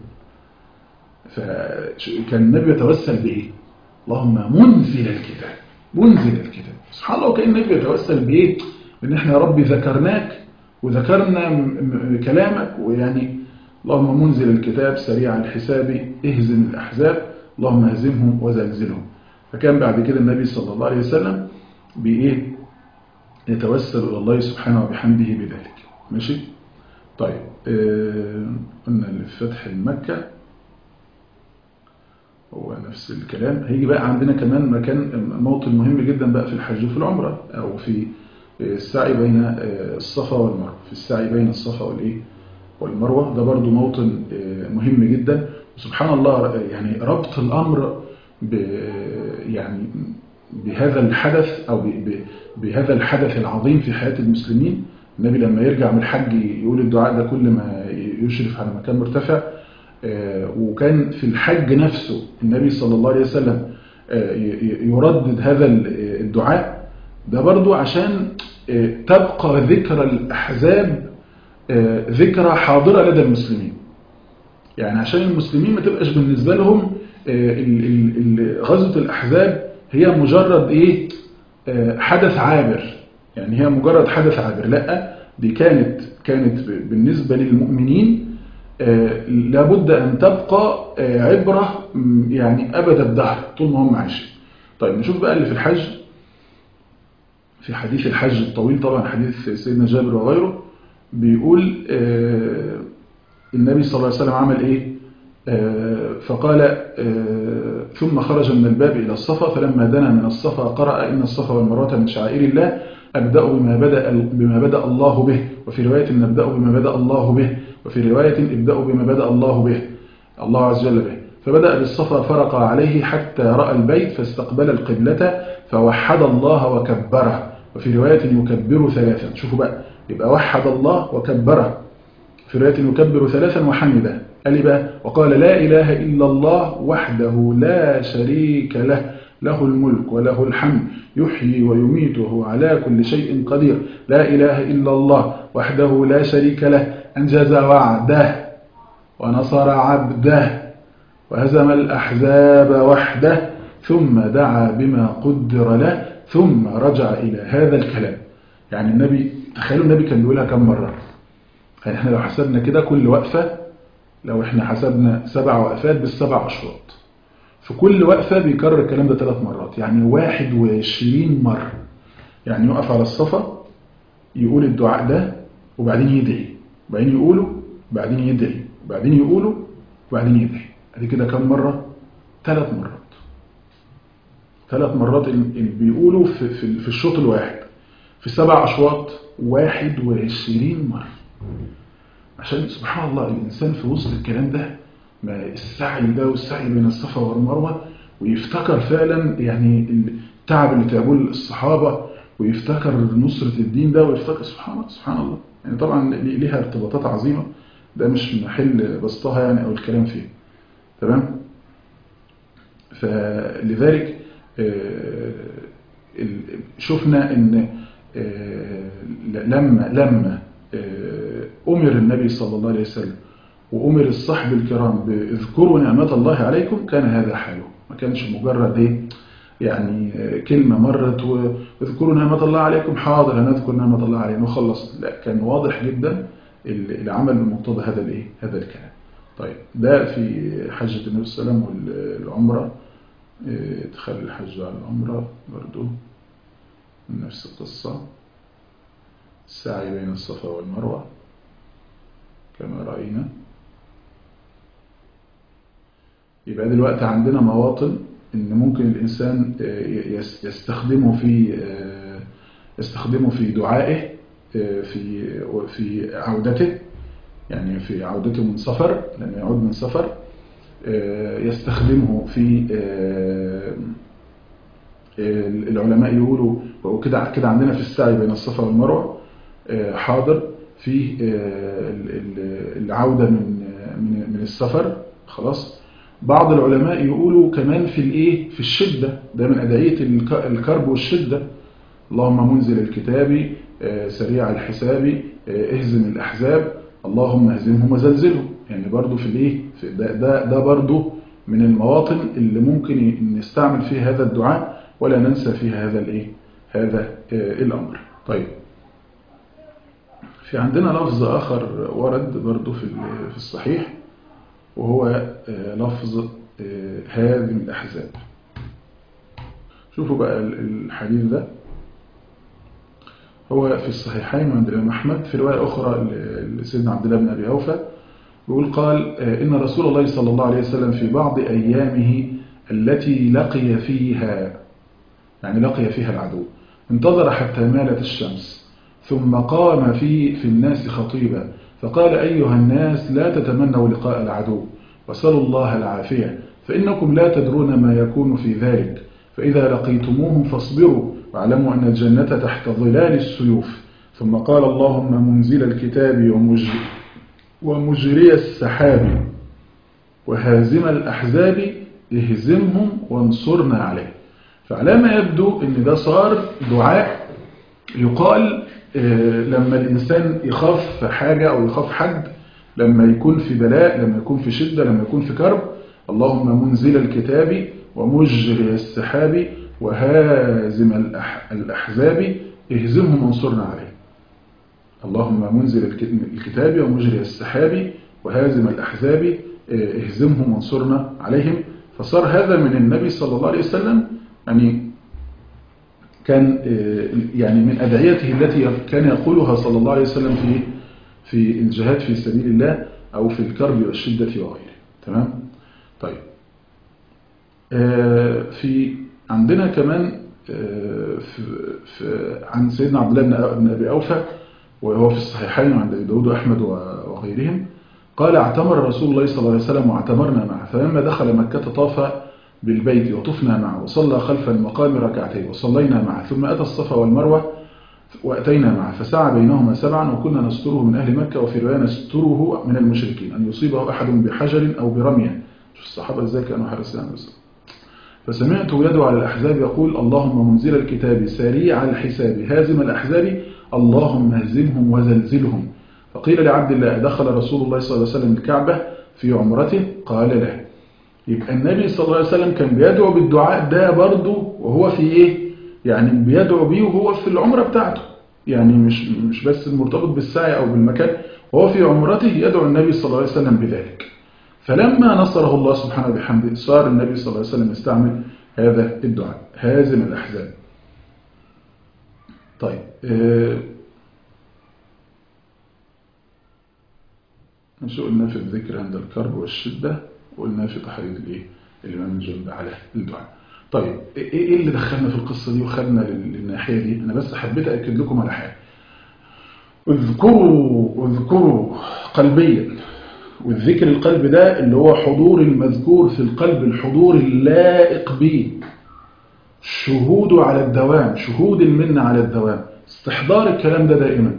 فكان النبي يتوسل بإيه اللهم منزل الكتاب منزل الكتاب سبحان الله وكان النبي يتوسل بإيه ان احنا يا رب ذكرناك وذكرنا كلامك ويعني اللهم منزل الكتاب سريع الحساب اهزم الأحزاب اللهم اهزمهم وزلزلهم فكان بعد كده النبي صلى الله عليه وسلم بإيه يتوسل إلى الله سبحانه وبحمده بذلك ماشي طيب آه قلنا اللي في فتح المكة هو نفس الكلام هيجي بقى عندنا كمان مكان موطن مهم جدا بقى في الحج وفي العمرة أو في السعي بين الصفا والمروة في السعي بين الصفا والإيه والمروة ده برضو موطن مهم جدا وسبحان الله يعني ربط الأمر ب يعني بهذا الحدث أو بهذا الحدث العظيم في حياة المسلمين النبي لما يرجع من الحج يقول الدعاء ده كل ما يشرف على مكان مرتفع وكان في الحج نفسه النبي صلى الله عليه وسلم يردد هذا الدعاء ده برضو عشان تبقى ذكرى الأحزاب ذكرى حاضرة لدى المسلمين يعني عشان المسلمين ما تبقاش بالنسبة لهم غزوة الأحزاب هي مجرد إيه حدث عابر يعني هي مجرد حدث عابر لا دي كانت كانت بالنسبة للمؤمنين لابد أن تبقى عبرة يعني أبد الدهر طول ما هم عايشين طيب نشوف بقى اللي في الحج في حديث الحج الطويل طبعا حديث سيدنا جابر وغيره بيقول النبي صلى الله عليه وسلم عمل ايه فقال ثم خرج من الباب إلى الصفا فلما دنا من الصفا قرأ إن الصفا والمروة من شعائر الله أبدأ بما بدأ, بما بدأ الله به وفي رواية نبدأ بما بدأ الله به وفي رواية ابدأوا بما بدأ الله به الله عز وجل به فبدأ بالصفا فرق عليه حتى رأى البيت فاستقبل القبلة فوحد الله وكبره وفي رواية يكبر ثلاثا شوفوا بقى يبقى وحد الله وكبره في رواية يكبر ثلاثا وحمده قال بقى وقال لا إله إلا الله وحده لا شريك له له الملك وله الحمد يحيي ويميت وهو على كل شيء قدير لا إله إلا الله وحده لا شريك له أنجز وعده ونصر عبده وهزم الأحزاب وحده ثم دعا بما قدر له ثم رجع إلى هذا الكلام يعني النبي تخيلوا النبي كان بيقولها كم مرة يعني احنا لو حسبنا كده كل وقفة لو احنا حسبنا سبع وقفات بالسبع أشواط في كل وقفة بيكرر الكلام ده ثلاث مرات يعني واحد وعشرين مرة يعني يقف على الصفا يقول الدعاء ده وبعدين يدعي وبعدين يقوله وبعدين يدعي وبعدين يقوله وبعدين يدعي ادي كده كم مرة ثلاث مرات ثلاث مرات اللي بيقولوا في, في, في الشوط الواحد في سبع أشواط واحد وعشرين مرة عشان سبحان الله الإنسان في وسط الكلام ده ما السعي ده والسعي بين الصفا والمروة ويفتكر فعلا يعني التعب اللي تعبوه الصحابة ويفتكر نصرة الدين ده ويفتكر سبحان الله سبحان الله يعني طبعا ليها ارتباطات عظيمة ده مش محل بسطها يعني أو الكلام فيه تمام فلذلك شفنا ان لما لما أمر النبي صلى الله عليه وسلم وأمر الصحب الكرام باذكروا نعمة الله عليكم كان هذا حاله ما كانش مجرد ايه يعني كلمة مرت واذكروا نعمة الله عليكم حاضر هنذكر نعمة الله علينا وخلص لا كان واضح جدا العمل بمقتضى هذا الايه هذا الكلام طيب ده في حجة النبي صلى الله عليه وسلم والعمرة ادخال الحج على العمرة برضو نفس القصة السعي بين الصفا والمروة كما رأينا يبقى دلوقتي عندنا مواطن ان ممكن الانسان يستخدمه في يستخدمه في دعائه في في عودته يعني في عودته من سفر لما يعود من سفر يستخدمه في العلماء يقولوا وكده كده عندنا في السعي بين الصفا والمروه حاضر في العودة من من السفر خلاص بعض العلماء يقولوا كمان في الايه في الشدة ده من أدعية الكرب والشدة اللهم منزل الكتاب سريع الحساب اهزم الأحزاب اللهم اهزمهم وزلزلهم يعني برضو في الايه ده, ده, ده برضو من المواطن اللي ممكن نستعمل فيها هذا الدعاء ولا ننسى فيها هذا الايه هذا الأمر طيب في عندنا لفظ آخر ورد برضو في في الصحيح وهو لفظ هذه الأحزاب شوفوا بقى الحديث ده هو في الصحيحين عند الإمام أحمد في رواية أخرى لسيدنا عبد الله بن أبي أوفى يقول قال إن رسول الله صلى الله عليه وسلم في بعض أيامه التي لقي فيها يعني لقي فيها العدو انتظر حتى مالت الشمس ثم قام في في الناس خطيبا فقال أيها الناس لا تتمنوا لقاء العدو وسلوا الله العافية فإنكم لا تدرون ما يكون في ذلك فإذا لقيتموهم فاصبروا واعلموا أن الجنة تحت ظلال السيوف ثم قال اللهم منزل الكتاب ومجري, ومجري السحاب وهازم الأحزاب اهزمهم وانصرنا عليه فعلى ما يبدو أن ده صار دعاء يقال لما الإنسان يخاف حاجة أو يخاف حد لما يكون في بلاء لما يكون في شدة لما يكون في كرب اللهم منزل الكتاب ومجري السحاب وهازم الأحزاب اهزمهم وانصرنا عليه اللهم منزل الكتاب ومجري السحاب وهازم الأحزاب اهزمهم وانصرنا عليهم فصار هذا من النبي صلى الله عليه وسلم يعني كان يعني من أدعيته التي كان يقولها صلى الله عليه وسلم في في الجهاد في سبيل الله أو في الكرب والشدة وغيره تمام طيب في عندنا كمان في في عن سيدنا عبد الله بن أبي أوفى وهو في الصحيحين عند داود وأحمد وغيرهم قال اعتمر رسول الله صلى الله عليه وسلم واعتمرنا معه فلما دخل مكة طاف بالبيت وطفنا معه وصلى خلف المقام ركعتين وصلينا معه ثم أتى الصفا والمروة وأتينا معه فسعى بينهما سبعا وكنا نستره من أهل مكة وفي رواية نستره من المشركين أن يصيبه أحد بحجر أو برمية شوف الصحابة ازاي كانوا حريصين بس فسمعته يدعو على الأحزاب يقول اللهم منزل الكتاب سريع الحساب هازم الأحزاب اللهم هزمهم وزلزلهم فقيل لعبد الله دخل رسول الله صلى الله عليه وسلم الكعبة في عمرته قال له يبقى النبي صلى الله عليه وسلم كان بيدعو بالدعاء ده برضه وهو في ايه يعني بيدعو بيه وهو في العمرة بتاعته يعني مش مش بس المرتبط بالسعي او بالمكان وهو في عمرته يدعو النبي صلى الله عليه وسلم بذلك فلما نصره الله سبحانه وبحمده صار النبي صلى الله عليه وسلم يستعمل هذا الدعاء هازم الأحزاب طيب مش قلنا في الذكر عند الكرب والشدة وقلنا في تحريض الايه الإمام الجنب على الدعاء طيب ايه اللي دخلنا في القصة دي وخدنا للناحية دي انا بس حبيت أكد لكم على حاجة اذكروا اذكروا قلبيا والذكر القلب ده اللي هو حضور المذكور في القلب الحضور اللائق به شهوده على الدوام شهود المنة على الدوام استحضار الكلام ده دائما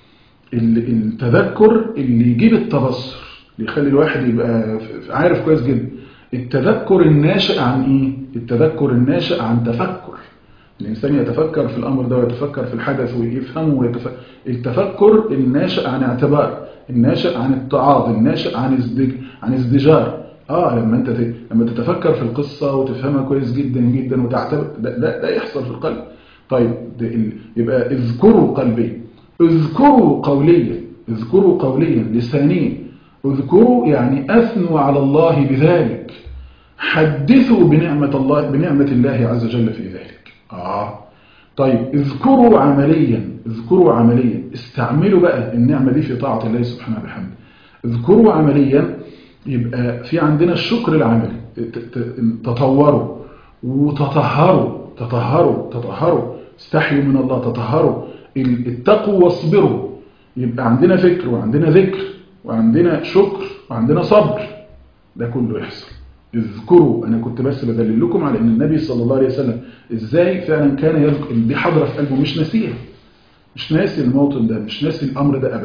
التذكر اللي يجيب التبصر اللي يخلي الواحد يبقى عارف كويس جدا التذكر الناشئ عن ايه التذكر الناشئ عن تفكر الإنسان يتفكر في الأمر ده ويتفكر في الحدث ويفهمه ويتفكر التفكر الناشئ عن اعتبار الناشئ عن اتعاظ الناشئ عن ازدج... عن ازدجار اه لما انت ت... لما تتفكر في القصة وتفهمها كويس جدا جدا وتعتبر ده, ده, ده يحصل في القلب طيب ده ال... يبقى اذكروا قلبي اذكروا قوليا اذكروا قوليا لسانيا اذكروا يعني اثنوا على الله بذلك حدثوا بنعمة الله بنعمة الله عز وجل في ذلك آه طيب اذكروا عمليا اذكروا عمليا استعملوا بقى النعمة دي في طاعة الله سبحانه وبحمده اذكروا عمليا يبقى في عندنا الشكر العملي تطوروا وتطهروا تطهروا تطهروا استحيوا من الله تطهروا اتقوا واصبروا يبقى عندنا فكر وعندنا ذكر وعندنا شكر وعندنا صبر ده كله يحصل اذكروا أنا كنت بس بدلل لكم على أن النبي صلى الله عليه وسلم إزاي فعلا كان يذكر دي حضرة في قلبه مش ناسيها مش ناسي الموطن ده مش ناسي الأمر ده أبدا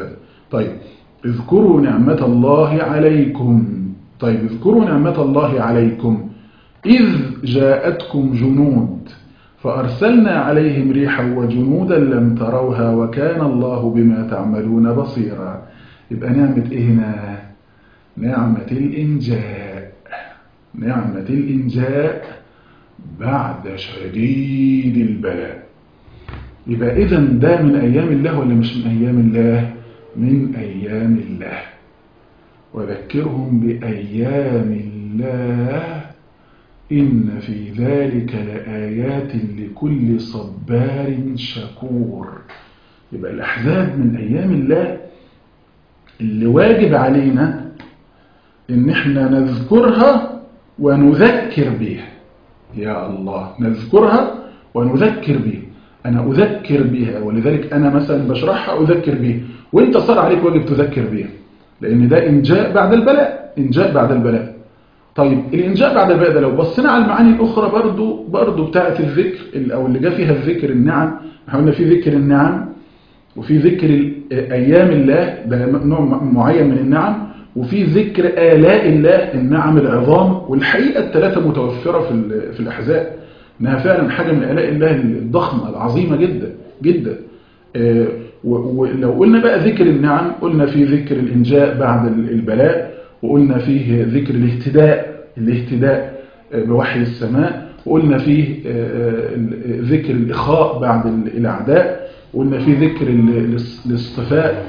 طيب اذكروا نعمة الله عليكم طيب اذكروا نعمة الله عليكم إذ جاءتكم جنود فأرسلنا عليهم ريحا وجنودا لم تروها وكان الله بما تعملون بصيرا يبقى نعمة إيه هنا نعمة الإنجاء نعمة الإنجاء بعد شديد البلاء يبقى إذا ده من أيام الله ولا مش من أيام الله من أيام الله وذكرهم بأيام الله إن في ذلك لآيات لكل صبار شكور يبقى الأحزاب من أيام الله اللي واجب علينا إن احنا نذكرها ونذكر بها يا الله نذكرها ونذكر بها أنا أذكر بها ولذلك أنا مثلا بشرحها أذكر بها وإنت صار عليك واجب تذكر بها لأن ده إنجاء بعد البلاء إنجاء بعد البلاء طيب الإنجاء بعد البلاء ده لو بصينا على المعاني الأخرى برضو برضو بتاعة الذكر أو اللي جاء فيها الذكر النعم احنا قلنا في ذكر النعم وفي ذكر أيام الله ده نوع معين من النعم وفي ذكر آلاء الله النعم العظام والحقيقة الثلاثة متوفرة في في الأحزاب إنها فعلا حاجة من آلاء الله الضخمة العظيمة جدا جدا ولو قلنا بقى ذكر النعم قلنا في ذكر الإنجاء بعد البلاء وقلنا فيه ذكر الاهتداء الاهتداء بوحي السماء وقلنا فيه ذكر الإخاء بعد الأعداء وقلنا فيه ذكر الاصطفاء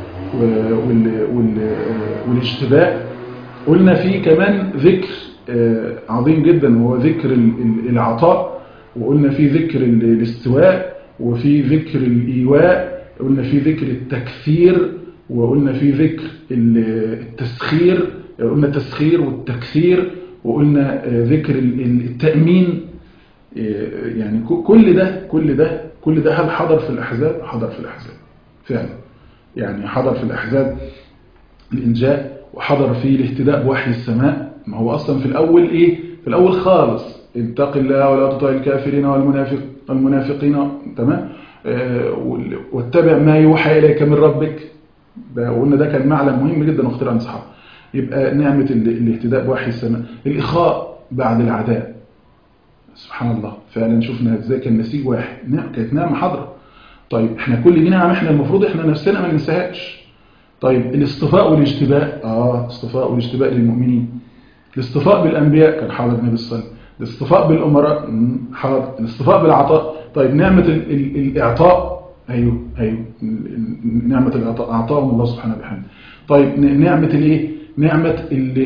والاجتباء قلنا فيه كمان ذكر عظيم جدا وهو ذكر العطاء وقلنا فيه ذكر الاستواء وفي ذكر الإيواء قلنا فيه ذكر التكثير وقلنا فيه ذكر التسخير قلنا التسخير والتكثير وقلنا ذكر التأمين يعني كل ده كل ده كل ده هل حضر في الأحزاب حضر في الأحزاب فعلا يعني حضر في الأحزاب الإنجاء وحضر فيه الاهتداء بوحي السماء ما هو أصلا في الأول إيه في الأول خالص اتق الله ولا تطع الكافرين والمنافق والمنافقين تمام واتبع ما يوحى إليك من ربك ده وقلنا ده كان معلم مهم جدا واختيار الصحابه يبقى نعمة الاهتداء بوحي السماء الإخاء بعد العداء سبحان الله فعلا شفنا ازاي كان نسيج واحد كانت نعمة حاضرة طيب احنا كل دي نعم احنا المفروض احنا نفسنا ما ننساهاش طيب الاصطفاء والاجتباء اه اصطفاء والاجتباء للمؤمنين الاصطفاء بالأنبياء كان حاضر النبي صلى الله عليه وسلم الاصطفاء بالأمراء حاضر الاصطفاء بالعطاء طيب نعمة ال ال الإعطاء أيوه أيوه نعمة الإعطاء أعطاهم الله سبحانه وبحمده طيب نعمة الإيه نعمة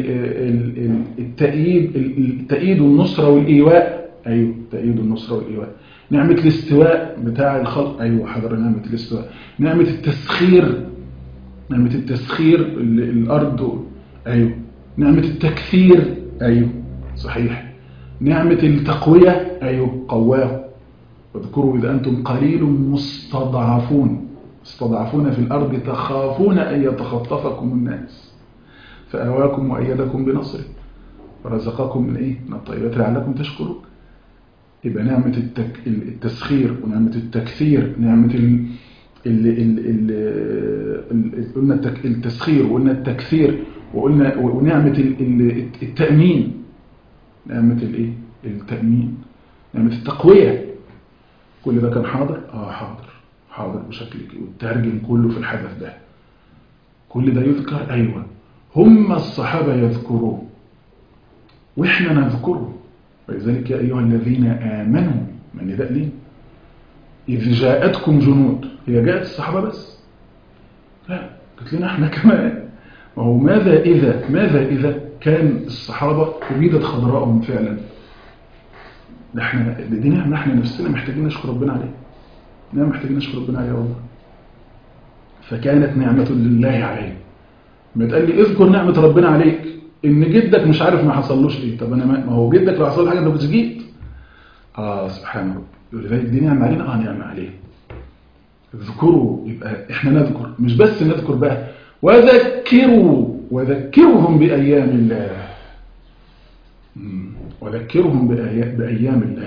التأييد التأييد والنصرة والإيواء أيوه تأييد النصرة والإيواء نعمة الاستواء بتاع الخلق أيوه حضر نعمة الاستواء نعمة التسخير نعمة التسخير الأرض أيوه نعمة التكثير أيوه صحيح نعمة التقوية أيوه قواه واذكروا إذا أنتم قليل مستضعفون مستضعفون في الأرض تخافون أن يتخطفكم الناس فأواكم وأيدكم بنصره ورزقكم من إيه؟ من الطيبات لعلكم تشكرون يبقى نعمة التك... التسخير ونعمة التكثير نعمة ال... ال... ال... ال... قلنا التك... التسخير وقلنا التكثير وقلنا ونعمة ال... التأمين نعمة الإيه؟ التأمين نعمة التقوية كل ده كان حاضر؟ آه حاضر حاضر بشكل والترجم كله في الحدث ده كل ده يذكر أيوة هم الصحابة يذكروه وإحنا نذكره ولذلك يا أيها الذين آمنوا من نداء ليه إذ جاءتكم جنود هي جاءت الصحابة بس لا قلت لنا احنا كمان وهو ماذا إذا ماذا إذا كان الصحابة أبيدت خضراءهم فعلا احنا دي نعمة احنا نفسنا محتاجين نشكر ربنا عليها نعمة محتاجين نشكر ربنا عليها والله فكانت نعمة لله عليه ما تقال لي اذكر نعمة ربنا عليك ان جدك مش عارف ما حصلوش ايه طب انا ما هو جدك لو حصل حاجة انت كنت جيت اه سبحان ربي ولذلك دي نعمة علينا اه نعمة عليه اذكروا يبقى احنا نذكر مش بس نذكر بقى وذكروا وذكرهم بأيام الله وذكرهم بأيام الله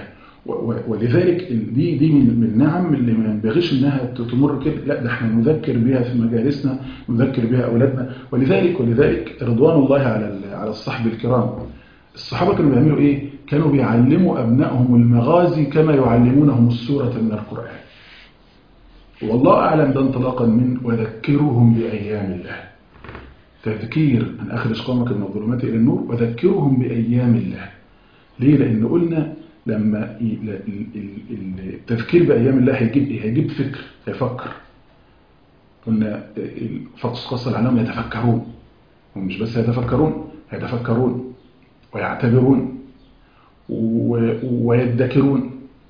و- و- ولذلك ال- دي دي من من النعم اللي ما ينبغيش انها ت- تمر كده لا ده احنا نذكر بها في مجالسنا نذكر بها اولادنا ولذلك ولذلك رضوان الله على ال- على الصحب الكرام الصحابه كانوا بيعملوا ايه كانوا بيعلموا ابنائهم المغازي كما يعلمونهم السوره من القران والله اعلم ده انطلاقا من وذكرهم بايام الله تذكير أن أخرج قومك من الظلمات إلى النور وذكرهم بأيام الله ليه؟ لأن قلنا لما ي- ل- ال- ال- ال- التذكير بأيام الله هيجيب إيه؟ هيجيب فكر هيفكر قلنا ال- فقص قص العلام يتفكرون هم مش بس يتفكرون هيتفكرون ويعتبرون و- ويدكرون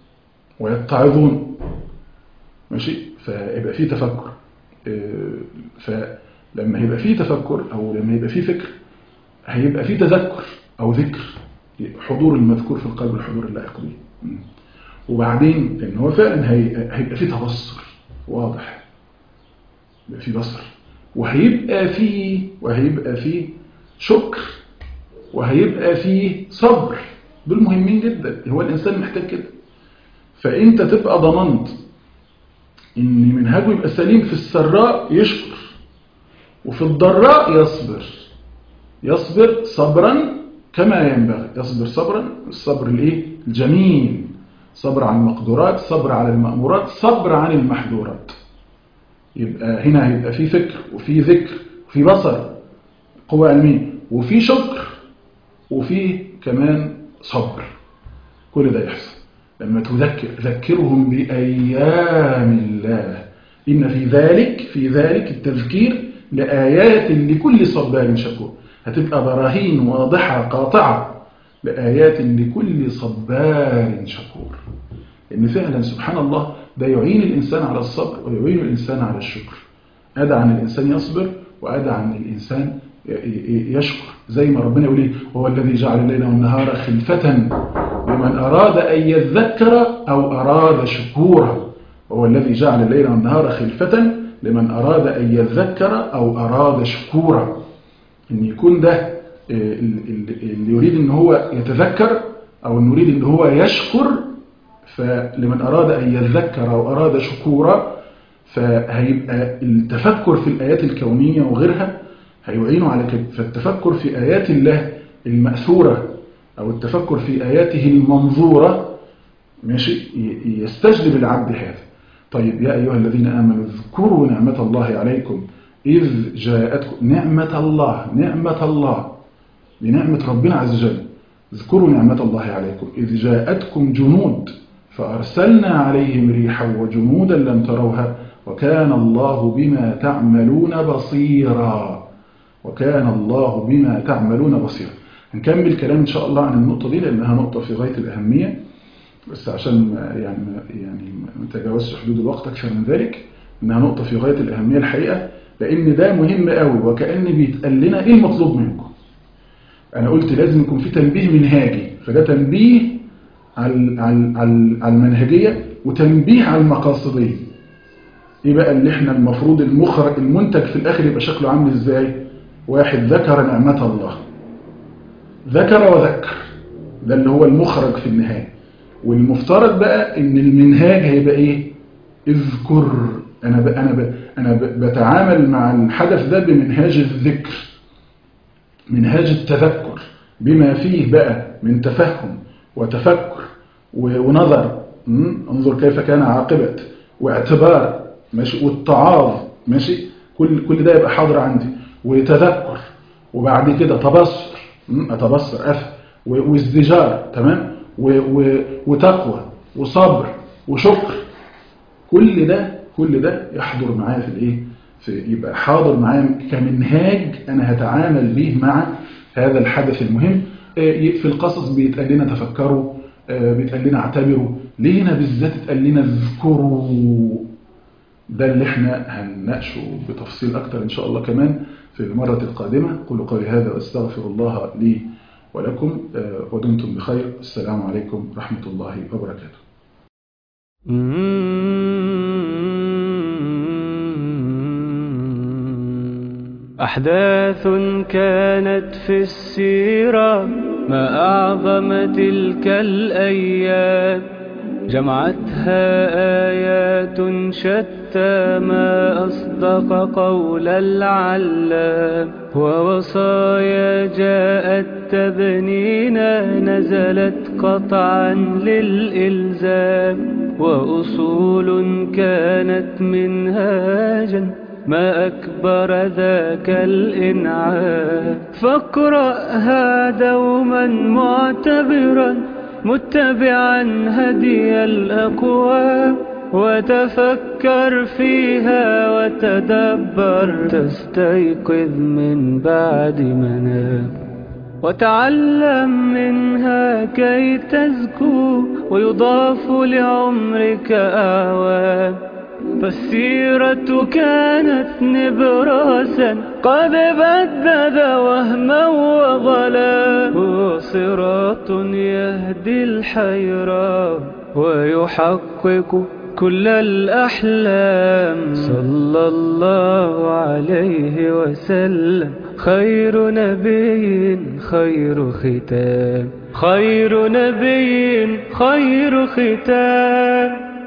ويتعظون ماشي فيبقى فيه تفكر آه، فلما يبقى فيه تفكر او لما يبقى فيه فكر هيبقى فيه تذكر او ذكر حضور المذكور في القلب الحضور اللائق به م. وبعدين ان هو فعلا هي- هيبقى فيه تبصر واضح يبقى فيه بصر وهيبقى فيه وهيبقى فيه شكر وهيبقى فيه صبر دول مهمين جدا هو الانسان محتاج كده فانت تبقى ضمنت ان منهجه يبقى سليم في السراء يشكر وفي الضراء يصبر يصبر صبرا كما ينبغي يصبر صبرا الصبر الايه الجميل صبر عن المقدورات صبر على المأمورات صبر عن المحظورات يبقى هنا هيبقى في فكر وفي ذكر وفي بصر قوة علمية وفي شكر وفي كمان صبر كل ده يحصل لما تذكر ذكرهم بأيام الله إن في ذلك في ذلك التذكير لآيات لكل صبار شكور هتبقى براهين واضحة قاطعة لآيات لكل صبار شكور إن فعلا سبحان الله ده يعين الإنسان على الصبر ويعين الإنسان على الشكر أدعى أن الإنسان يصبر وأدعى أن الإنسان ي- ي- يشكر زي ما ربنا يقول إيه هو الذي جعل الليل والنهار خلفة لمن أراد أن يذكر أو أراد شكورا هو الذي جعل الليل والنهار خلفة لمن أراد أن يذكر أو أراد شكورا إن يكون ده آه، ال- ال- اللي يريد إن هو يتذكر أو إنه يريد إن هو يشكر فلمن أراد أن يذكر أو أراد شكورا فهيبقى التفكر في الآيات الكونية وغيرها هيعينه على كده فالتفكر في آيات الله المأثورة أو التفكر في آياته المنظورة ماشي ي- يستجلب العبد هذا طيب يا أيها الذين آمنوا اذكروا نعمة الله عليكم إذ جاءتكم نعمة الله نعمة الله بنعمة ربنا عز وجل اذكروا نعمة الله عليكم إذ جاءتكم جنود فأرسلنا عليهم ريحا وجنودا لم تروها وكان الله بما تعملون بصيرا وكان الله بما تعملون بصيرا هنكمل كلام إن شاء الله عن النقطة دي لأنها نقطة في غاية الأهمية بس عشان ما- يعني ما- يعني ما نتجاوزش حدود الوقت أكثر من ذلك إنها نقطة في غاية الأهمية الحقيقة لأن ده مهم قوي وكأن بيتقال لنا إيه المطلوب منكم أنا قلت لازم يكون في تنبيه منهاجي فده تنبيه على على على على المنهجية وتنبيه على المقاصدية ايه بقى اللي احنا المفروض المخرج المنتج في الاخر يبقى شكله عامل ازاي واحد ذكر نعمة الله ذكر وذكر ده اللي هو المخرج في النهاية والمفترض بقى ان المنهاج هيبقى ايه اذكر انا ب... انا ب... انا ب... بتعامل مع الحدث ده بمنهاج الذكر منهاج التذكر بما فيه بقى من تفهم وتفكر و- ونظر م? انظر كيف كان عاقبة واعتبار ماشي والتعاظ ماشي كل كل ده يبقى حاضر عندي وتذكر وبعد كده تبصر م? اتبصر افهم و- وازدجار تمام و- و- وتقوى وصبر وشكر كل ده كل ده يحضر معايا في الايه في يبقى حاضر معايا كمنهاج انا هتعامل به مع هذا الحدث المهم آه، في القصص بيتقال لنا تفكروا آه، بيتقال لنا اعتبروا ليه هنا بالذات اتقال لنا اذكروا ده اللي احنا هنناقشه بتفصيل اكتر ان شاء الله كمان في المرة القادمة قولوا قولي هذا واستغفر الله لي ولكم آه، ودمتم بخير السلام عليكم ورحمة الله وبركاته أحداث كانت في السيرة ما أعظم تلك الأيام جمعتها آيات شتى ما أصدق قول العلام ووصايا جاءت تبنينا نزلت قطعا للإلزام وأصول كانت منهاجا ما أكبر ذاك الإنعام فاقرأها دوما معتبرا متبعا هدي الأقوام وتفكر فيها وتدبر تستيقظ من بعد منام وتعلم منها كي تزكو ويضاف لعمرك أعوام فالسيرة كانت نبراسا قد بدد وهما وظلا هو صراط يهدي الحيران ويحقق كل الأحلام صلى الله عليه وسلم خير نبي خير ختام خير نبي خير ختام